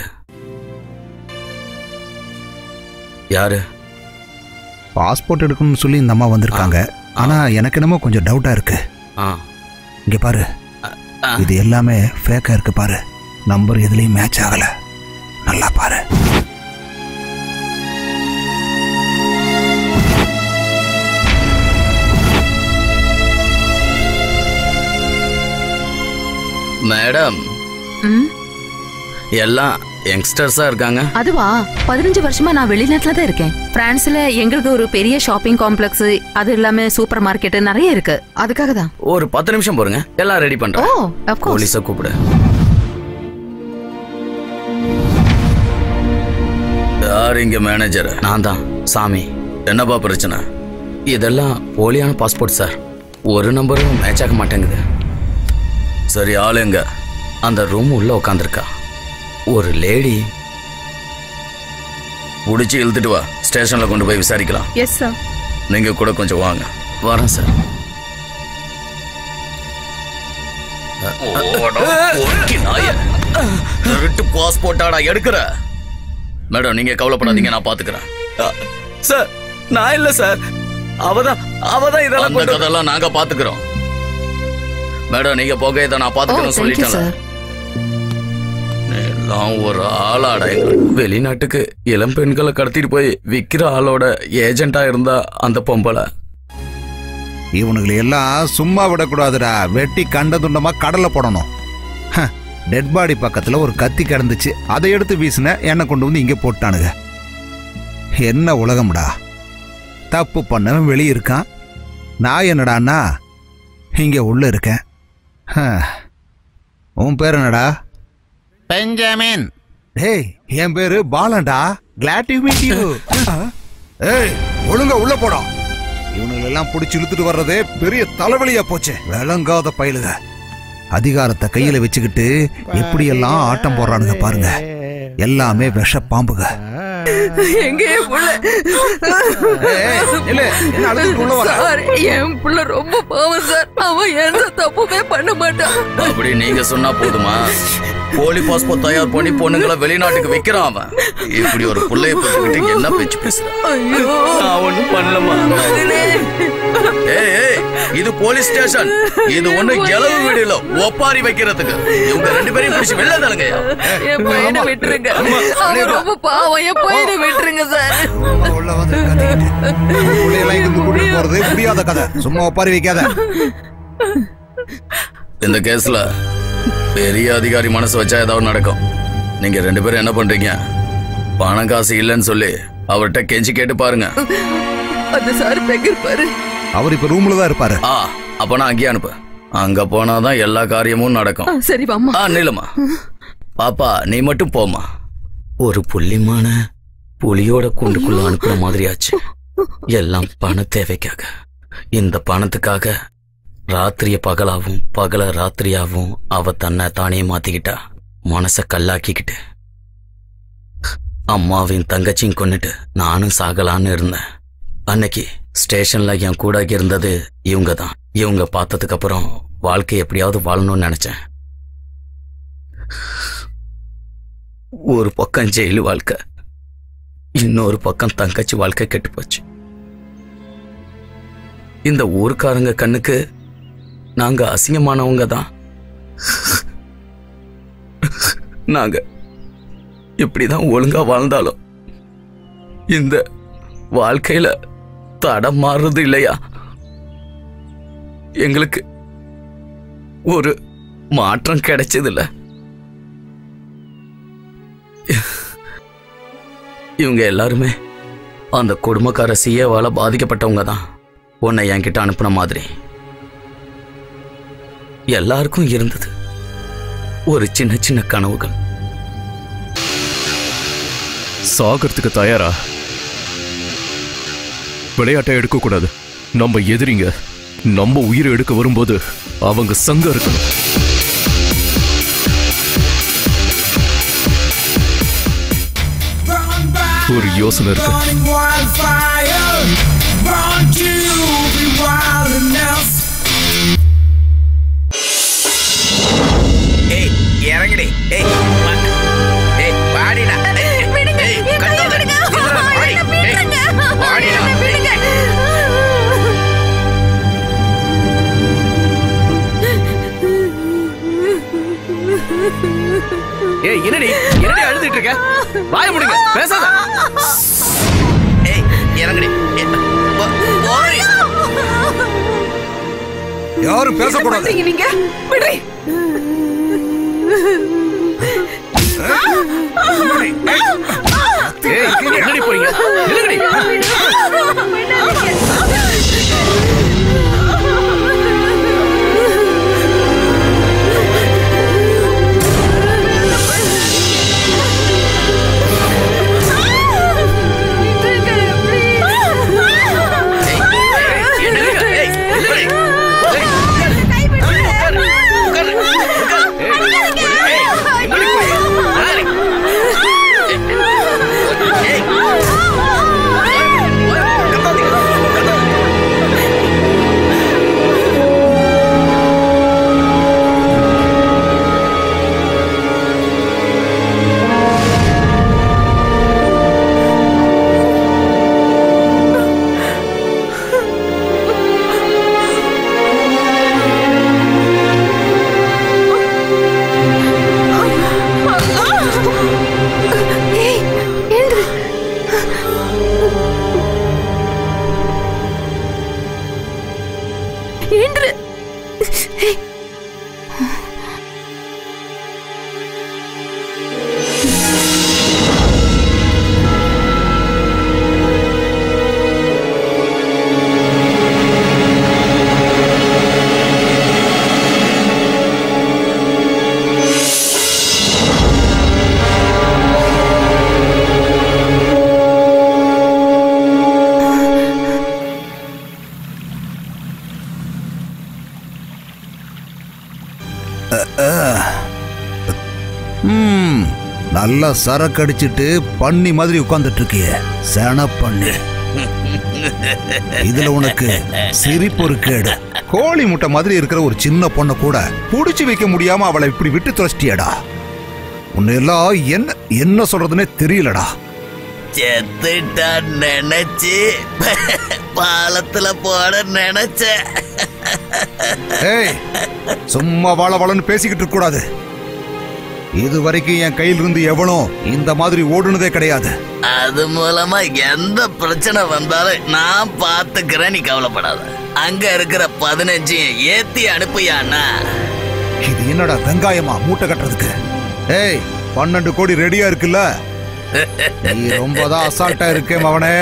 Speaker 6: யாரு
Speaker 1: பாஸ்போர்ட் எடுக்கணும்னு சொல்லி இந்த அம்மா வந்திருக்காங்க ஆனா எனக்கு என்னமோ கொஞ்சம் டவுட்டா இருக்கு
Speaker 6: ஆ
Speaker 1: இங்க பாரு
Speaker 6: ஆ.
Speaker 1: இது எல்லாமே ஃபேக்கா இருக்கு பாரு நம்பர் எதுலயும் மேட்ச் ஆகல நல்லா பாரு
Speaker 6: மேடம்
Speaker 7: ம்
Speaker 6: எல்லாம் யங்ஸ்டர்ஸா இருக்காங்க
Speaker 7: அதுவா பதினஞ்சு வருஷமா நான் வெளிநாட்டுல தான் இருக்கேன் பிரான்ஸ்ல எங்களுக்கு ஒரு பெரிய ஷாப்பிங் காம்ப்ளெக்ஸ் அது இல்லாம சூப்பர் மார்க்கெட் நிறைய இருக்கு அதுக்காக தான்
Speaker 6: ஒரு பத்து நிமிஷம் போருங்க எல்லாம் ரெடி
Speaker 7: ஓ
Speaker 6: பண்றேன்
Speaker 7: of course
Speaker 6: போலீஸ கூப்பிடு யார் இங்க மேனேஜர் நான் தான் சாமி என்னப்பா பிரச்சனை இதெல்லாம் போலியான பாஸ்போர்ட் சார் ஒரு நம்பரும் மேட்ச் ஆக மாட்டேங்குது சரி ஆளு எங்க அந்த ரூம் உள்ள உட்காந்துருக்கா ஒரு லேடி புடிச்சு இழுத்துட்டு வா ஸ்டேஷன்ல கொண்டு போய் விசாரிக்கலாம்
Speaker 2: எஸ் சார்
Speaker 6: நீங்க கூட கொஞ்சம் வாங்க வரேன் சார் ஒருக்கி நாய. திருட்டு பாஸ்போர்ட்டாடா எடுக்கிற மேடம் நீங்க கவலைப்படாதீங்க நான் பாத்துக்கிறேன்
Speaker 9: சார் நான் இல்ல சார் அவதான் அவதான் இதெல்லாம்
Speaker 6: அந்த
Speaker 9: கொண்டு
Speaker 6: கதெல்லாம் நாங்க பாத்துக்கிறோம் மேடம் நீங்க போக இதை நான்
Speaker 7: ஓ
Speaker 6: பாத்துக்கிறேன்
Speaker 7: தேங்க்யூ
Speaker 6: சொல்லிட்டேன்
Speaker 7: சார்
Speaker 6: எல்லாம் ஒரு ஆளாடா வெளிநாட்டுக்கு இளம் பெண்களை கடத்திட்டு போய் விக்கிற ஆளோட ஏஜென்ட்டா இருந்தா அந்த பொம்பளை
Speaker 1: இவனுங்களை எல்லாம் சும்மா விடக்கூடாதுடா வெட்டி கண்ட துண்டமா கடல்ல போடணும் டெட் பாடி பக்கத்துல ஒரு கத்தி கிடந்துச்சு அதை எடுத்து வீசின என்னை கொண்டு வந்து இங்க போட்டானுங்க என்ன உலகம்டா தப்பு பண்ணவன் வெளியே இருக்கான் நான் என்னடான்னா இங்க உள்ள இருக்கேன் ஹ. உன் பேர் என்னடா
Speaker 8: பெஞ்சமின்
Speaker 1: டேய் என் பேரு பாலன்டா கிளாட் டு மீட் யூ ஏய் ஒழுங்கா உள்ள போடா இவனுங்களை எல்லாம் பிடிச்சி இழுத்துட்டு வர்றதே பெரிய தலைவலியா போச்சு விளங்காத பயலுக அதிகாரத்தை கையில வச்சுக்கிட்டு எப்படியெல்லாம் ஆட்டம் போடுறானுங்க பாருங்க எல்லாமே விஷ பாம்புக
Speaker 2: எங்க என் புள்ள
Speaker 1: இல்ல என்ன அழுதுட்டு உள்ள வர
Speaker 2: சார் என் புள்ள ரொம்ப பாவம் சார் அவன் எந்த தப்புமே பண்ண மாட்டான்
Speaker 6: அப்படி நீங்க சொன்னா போதுமா போலி பாஸ்போர்ட் தயார் பண்ணி பொண்ணுங்களை வெளிநாட்டுக்கு வைக்கிறான் அவன் இப்படி ஒரு புள்ளைய பத்துக்கிட்டு என்ன பேச்சு பேசுறான்
Speaker 2: ஐயோ
Speaker 9: நான் ஒண்ணும் பண்ணலமா
Speaker 2: மகனே
Speaker 6: ஏய் ஏய் இது போலீஸ் ஸ்டேஷன் இது ஒண்ணு இளவு வீடு இல்ல ஒப்பாரி வைக்கிறதுக்கு இவங்க ரெண்டு பேரையும் பிடிச்சு வெளில தரங்கய்யா
Speaker 2: என் பையனை விட்டுருங்க அவன் ரொம்ப பாவம் என் பையனை விட்டுருங்க சார்
Speaker 1: உள்ள வந்து கத்திக்கிட்டு பிள்ளையெல்லாம் இங்க கூட்டிட்டு போறது முடியாத கதை சும்மா ஒப்பாரி வைக்காத
Speaker 6: இந்த கேஸ்ல பெரிய அதிகாரி மனசு வச்சா ஏதாவது நடக்கும் நீங்க ரெண்டு பேரும் என்ன பண்றீங்க பணம் காசு இல்லைன்னு சொல்லி அவர்கிட்ட கெஞ்சி கேட்டு பாருங்க
Speaker 2: அந்த சார் எங்க இருப்பாரு
Speaker 1: அவர் இப்ப ரூம்ல தான் இருப்பாரு
Speaker 6: ஆ அப்ப நான் அங்கேயே அனுப்பு அங்க போனாதான் எல்லா காரியமும் நடக்கும்
Speaker 2: ஆ, சரி வாம்மா
Speaker 6: ஆ நில்லுமா பாப்பா நீ மட்டும் போமா ஒரு புள்ளிமான புலியோட கூண்டுக்குள்ள அனுப்புற மாதிரி ஆச்சு எல்லாம் பண தேவைக்காக இந்த பணத்துக்காக ராத்திரிய பகலாவும் பகல ராத்திரியாவும் அவ தன்னை தானே மாத்திக்கிட்டா மனச கல்லாக்கிக்கிட்டு அம்மாவையும் தங்கச்சியும் கொன்னுட்டு நானும் சாகலான்னு இருந்தேன் அன்னைக்கு ஸ்டேஷன்ல என் கூட இருந்தது இவங்க தான் இவங்க பார்த்ததுக்கு அப்புறம் வாழ்க்கை எப்படியாவது வாழணும்னு நினைச்சேன் ஒரு பக்கம் ஜெயில் வாழ்க்கை இன்னொரு பக்கம் தங்கச்சி வாழ்க்கை கெட்டு போச்சு இந்த ஊர்க்காரங்க கண்ணுக்கு நாங்க அசிங்கமானவங்க தான் நாங்க இப்படிதான் ஒழுங்கா வாழ்ந்தாலும் இந்த வாழ்க்கையில தடம் மாறுறது இல்லையா எங்களுக்கு ஒரு மாற்றம் கிடைச்சதில்ல இவங்க எல்லாருமே அந்த குடும்பக்கார சிஏவால பாதிக்கப்பட்டவங்க தான் உன்னை என்கிட்ட அனுப்புன மாதிரி எல்லாருக்கும் இருந்தது ஒரு சின்ன சின்ன கனவுகள்
Speaker 5: சாகிறதுக்கு தயாரா விளையாட்டை எடுக்க கூடாது நம்ம எதிரிங்க நம்ம உயிரை எடுக்க வரும்போது அவங்க சங்கம் இருக்கணும் ஒரு யோசனை இருக்கு
Speaker 11: Burning wildfire, born to be wild enough.
Speaker 6: ஏய் இறங்குடி ஏய் வா. ஏய் வாடிடா ஏய், ஏய் கட்டாத. நில்லுடா, வாடி. ஏய், வாடிடா.
Speaker 3: ஏய் என்னடி என்னடி அழுதுட்டு இருக்க வாய முடிங்க பேசாத
Speaker 6: ஏய் இறங்குடி ஏய், போ- போடி.
Speaker 1: யாரும் பேசக்கூடாது
Speaker 2: பண்றீங்க நீங்க விடுறி
Speaker 3: ஏய் என்னடி போறீங்க நில்லுங்கடி
Speaker 6: ஏய், நில்லுங்க. ஏய், நில்லுடி. ஏய், உட்காரு, உட்காரு, உட்காரு. ஏய், எங்கடி போறீங்க? நாளை. ஏய், கத்தாதீங்க, கத்தாதீங்க.
Speaker 2: என்று
Speaker 1: ம் நல்லா சரக்கு அடிச்சிட்டு பண்ணி மாதிரி உட்கார்ந்துட்டு இருக்கிய சென பண்ணி இதுல உனக்கு சிரிப்பு ஒரு கேடு கோழி முட்டை மாதிரி இருக்கிற ஒரு சின்ன பொண்ணை கூட புடிச்சு வைக்க முடியாம அவளை இப்படி விட்டு துரஷ்டியடா உன்னை எல்லாம் என்ன என்ன சொல்றதுன்னே தெரியலடா
Speaker 6: செத்துட்டான் நினைச்சு பாலத்துல போட நினைச்ச
Speaker 1: ஏய் சும்மா வாழ வாழன்னு பேசிக்கிட்டு இருக்க கூடாது இது வரைக்கும் என் கையில இருந்து எவனும் இந்த மாதிரி ஓடுனதே கிடையாது
Speaker 6: அது மூலமா எந்த பிரச்சனை வந்தாலும் நான் பாத்துக்கிறேன் நீ கவலைப்படாத அங்க இருக்கிற பதினஞ்சு ஏத்தி அனுப்புயாண்ணா
Speaker 1: இது என்னடா வெங்காயமா மூட்டை கட்டுறதுக்கு ஏய் பன்னெண்டு கோடி ரெடியா இருக்குல்ல நீ ரொம்பதான் அசால்ட்டா இருக்கேன் அவனே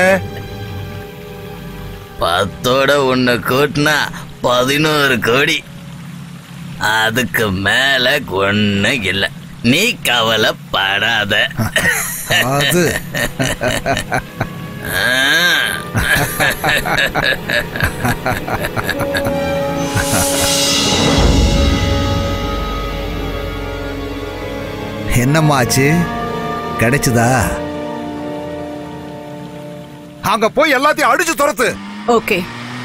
Speaker 6: பத்தோட ஒண்ணு கூட்டினா பதினோரு கோடி அதுக்கு மேல ஒண்ணு இல்ல நீ கவலைப்படாத
Speaker 1: அது என்னம்மா ஆச்சு கிடைச்சதா அங்க போய் எல்லாத்தையும் அடிச்சு துரத்து
Speaker 2: ஓகே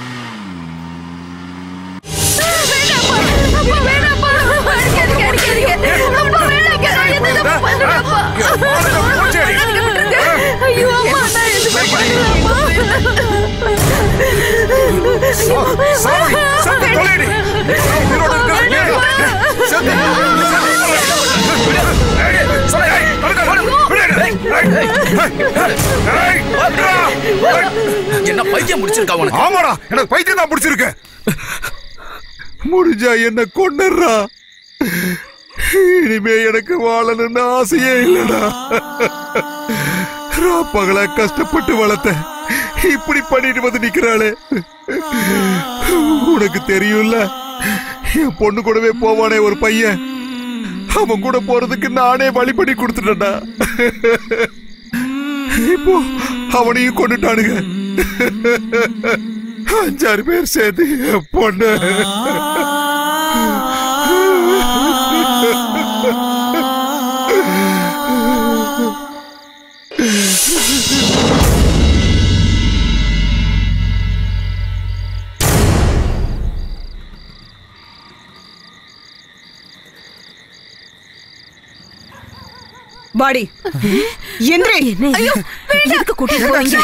Speaker 1: சாமி செத்து தொலைடி உயிரோட இருக்கிறது
Speaker 6: என்ன பைத்தியம் முடிச்சிருக்கா உனக்கு
Speaker 1: ஆமாடா எனக்கு பைத்தியம் தான் பிடிச்சிருக்கு முடிஞ்சா என்ன கொண்டுறா இனிமே எனக்கு வாழணும்னு ஆசையே இல்லடா ராப்பகல கஷ்டப்பட்டு வளர்த்த இப்படி பண்ணிட்டு வந்து நிக்கிறாளே உனக்கு தெரியும்ல என் பொண்ணு கூடவே போவானே ஒரு பையன் அவன் கூட போறதுக்கு நானே வழி பண்ணி கொடுத்துட்டேன்டா இப்போ அவனையும் கொண்டுட்டானுங்க அஞ்சாறு பேர் சேர்ந்து என் பொண்ணு
Speaker 2: வாடி எந்திரி ஐயோ எதுக்கு கூட்டிட்டு போறீங்க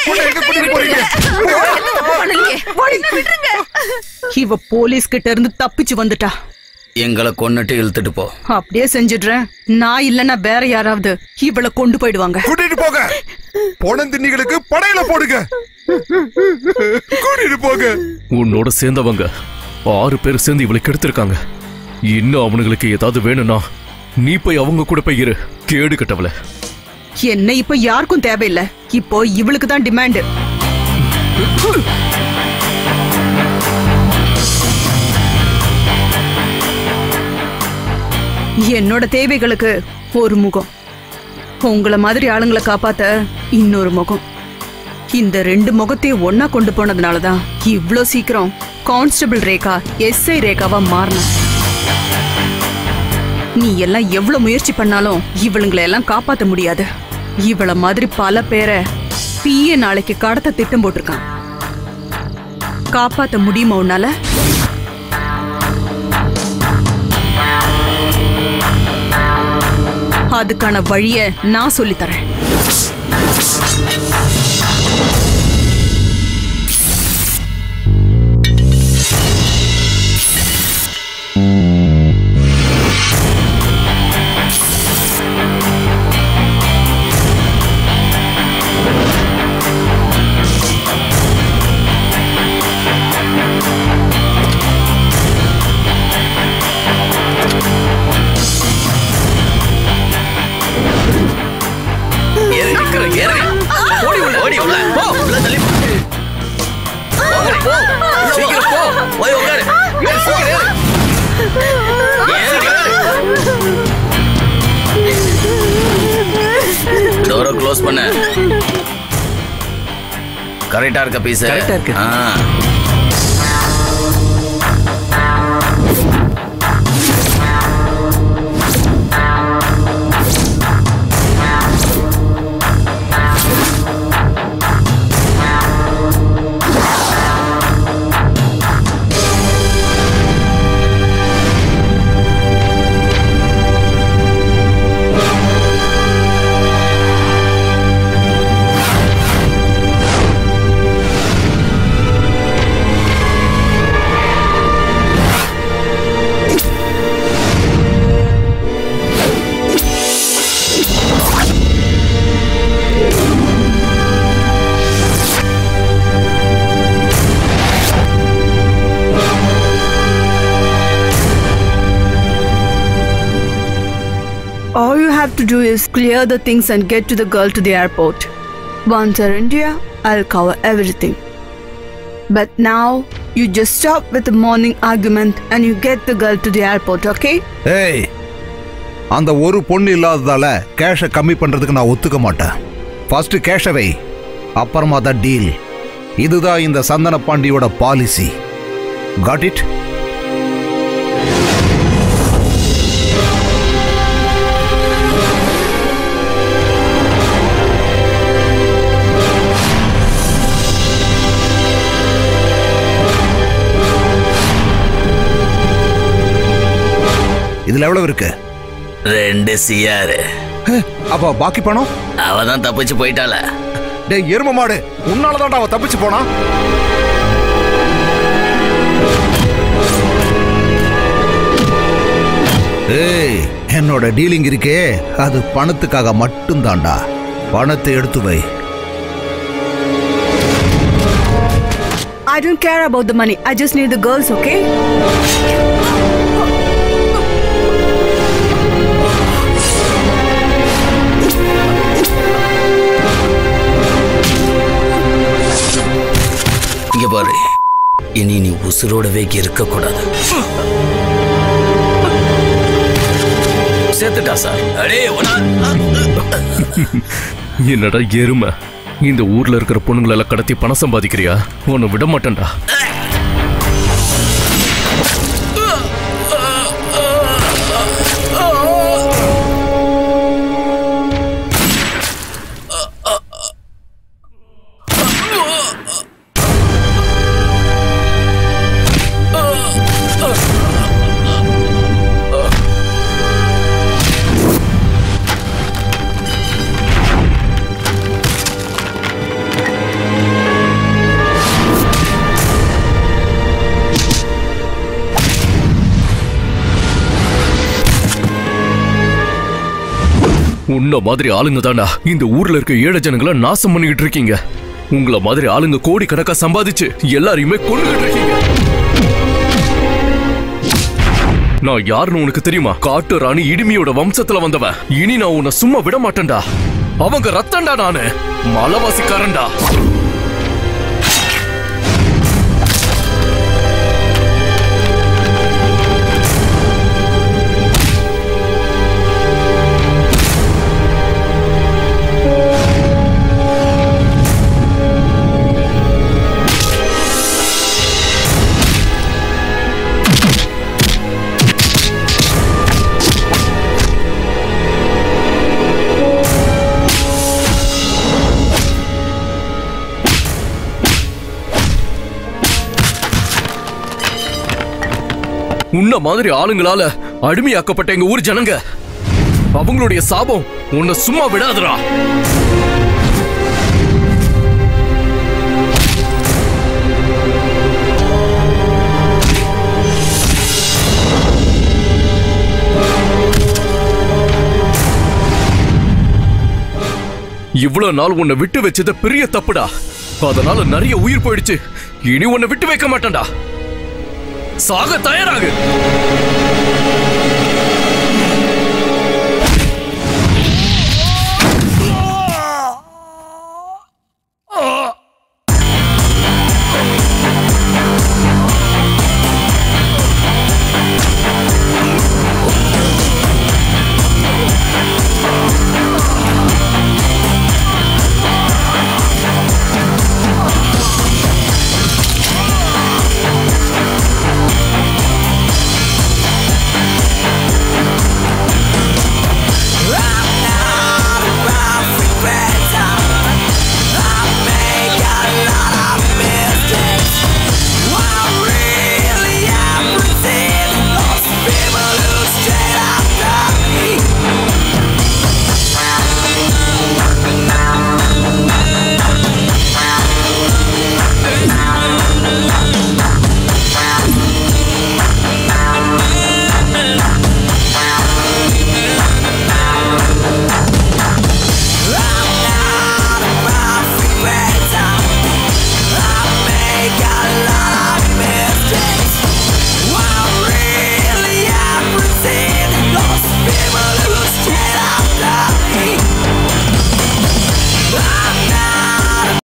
Speaker 2: இவ போலீஸ் கிட்ட இருந்து தப்பிச்சு வந்துட்டா
Speaker 6: எங்களை கொன்னுட்டு இழுத்துட்டு போ
Speaker 2: அப்படியே செஞ்சிடுறேன் நான் இல்லன்னா வேற யாராவது இவள கொண்டு போயிடுவாங்க
Speaker 1: கூட்டிட்டு போங்க பொணந்தின்னிகளுக்கு படையில போடுங்க கூட்டிட்டு போங்க
Speaker 5: உன்னோட சேர்ந்தவங்க ஆறு பேர் சேர்ந்து இவளை கெடுத்திருக்காங்க இன்னும் அவனுங்களுக்கு ஏதாவது வேணும்னா நீ போய் அவங்க கூட போய் இரு கேடு கட்டவள
Speaker 2: என்ன இப்ப யாருக்கும் தேவையில்ல இப்போ இவளுக்கு தான் டிமாண்ட் என்னோட தேவைகளுக்கு ஒரு முகம் உங்கள மாதிரி ஆளுங்களை காப்பாத்த இன்னொரு முகம் இந்த ரெண்டு முகத்தையும் ஒன்னா கொண்டு போனதுனால தான் இவ்ளோ சீக்கிரம் கான்ஸ்டபிள் ரேகா எஸ்ஐ ரேகாவா மாறின நீ எல்லாம் எவ்வளவு முயற்சி பண்ணாலும் இவளுங்களை எல்லாம் காப்பாத்த முடியாது இவள மாதிரி பல பேரை பிஏ நாளைக்கு கடத்த திட்டம் போட்டிருக்கான் காப்பாத்த முடியுமா உன்னால அதுக்கான வழிய நான் சொல்லித் தரேன்
Speaker 6: ஏறு நிக்கிற ஏறு ஓடி உள்ள ஓடி உள்ள போ உள்ள தள்ளி போ. போங்கடி, போ சீக்கிரம் போ போய் உட்காரு ஏறு, சீக்கிரம் ஏறு டோரை க்ளோஸ் பண்ண கரெக்டா இருக்க பீஸ்
Speaker 3: Correct ஆ இருக்கு.
Speaker 6: ஆ
Speaker 2: have to do is clear the things and get to the girl to the airport. Once you're in India, I'll cover everything. But now, you just stop with the morning argument and you get the girl to the airport, okay?
Speaker 1: ஏய் அந்த ஒரு பொண்ணு இல்லாததால கேஷை கம்மி பண்றதுக்கு நான் ஒத்துக்க மாட்டேன் first கேஷை வை அப்புறமா தான் டீல் இதுதான் இந்த சந்தன பாண்டியோட பாலிசி காட் இட் இதுல எவ்வளவு இருக்கு
Speaker 6: ரெண்டு சியாரு
Speaker 1: அப்ப பாக்கி பணம்
Speaker 6: அவ தான் தப்பிச்சு போயிட்டாள
Speaker 1: டேய் எரும மாடு உன்னாலதான்டா அவ தப்பிச்சு போனா ஏய் என்னோட டீலிங் இருக்கே அது பணத்துக்காக மட்டும்தான்டா பணத்தை எடுத்து வை
Speaker 2: I don't care about the money. I just need the girls, okay?
Speaker 6: இங்க பாரு இனி நீ உசுரோடவே இருக்க கூடாது சேர்த்துட்டா சார் அடே உனா
Speaker 5: என்னடா எருமை இந்த ஊர்ல இருக்கிற பொண்ணுங்களெல்லாம் கடத்தி பணம் சம்பாதிக்கிறியா உன்னை விட மாட்டேன்டா உன்ன மாதிரி ஆளுங்க தாண்டா இந்த ஊர்ல இருக்க ஏழை ஜனங்களை நாசம் பண்ணிக்கிட்டு இருக்கீங்க உங்கள மாதிரி ஆளுங்க கோடி கணக்கா சம்பாதிச்சு எல்லாரையுமே கொண்டுகிட்டு இருக்கீங்க நான் யாருன்னு உனக்கு தெரியுமா காட்டு ராணி இடிமியோட வம்சத்துல வந்தவன் இனி நான் உன்னை சும்மா விட மாட்டேன்டா அவங்க ரத்தம்டா நானு மலவாசிக்காரன்டா உன்ன மாதிரி ஆளுங்களால அடிமையாக்கப்பட்ட எங்க ஊர் ஜனங்க அவங்களுடைய சாபம் உன்னை சும்மா விடாதுடா இவ்வளவு நாள் உன்னை விட்டு வச்சது பெரிய தப்புடா அதனால நிறைய உயிர் போயிடுச்சு இனி உன்னை விட்டு வைக்க மாட்டேன்டா சாக தயாராகு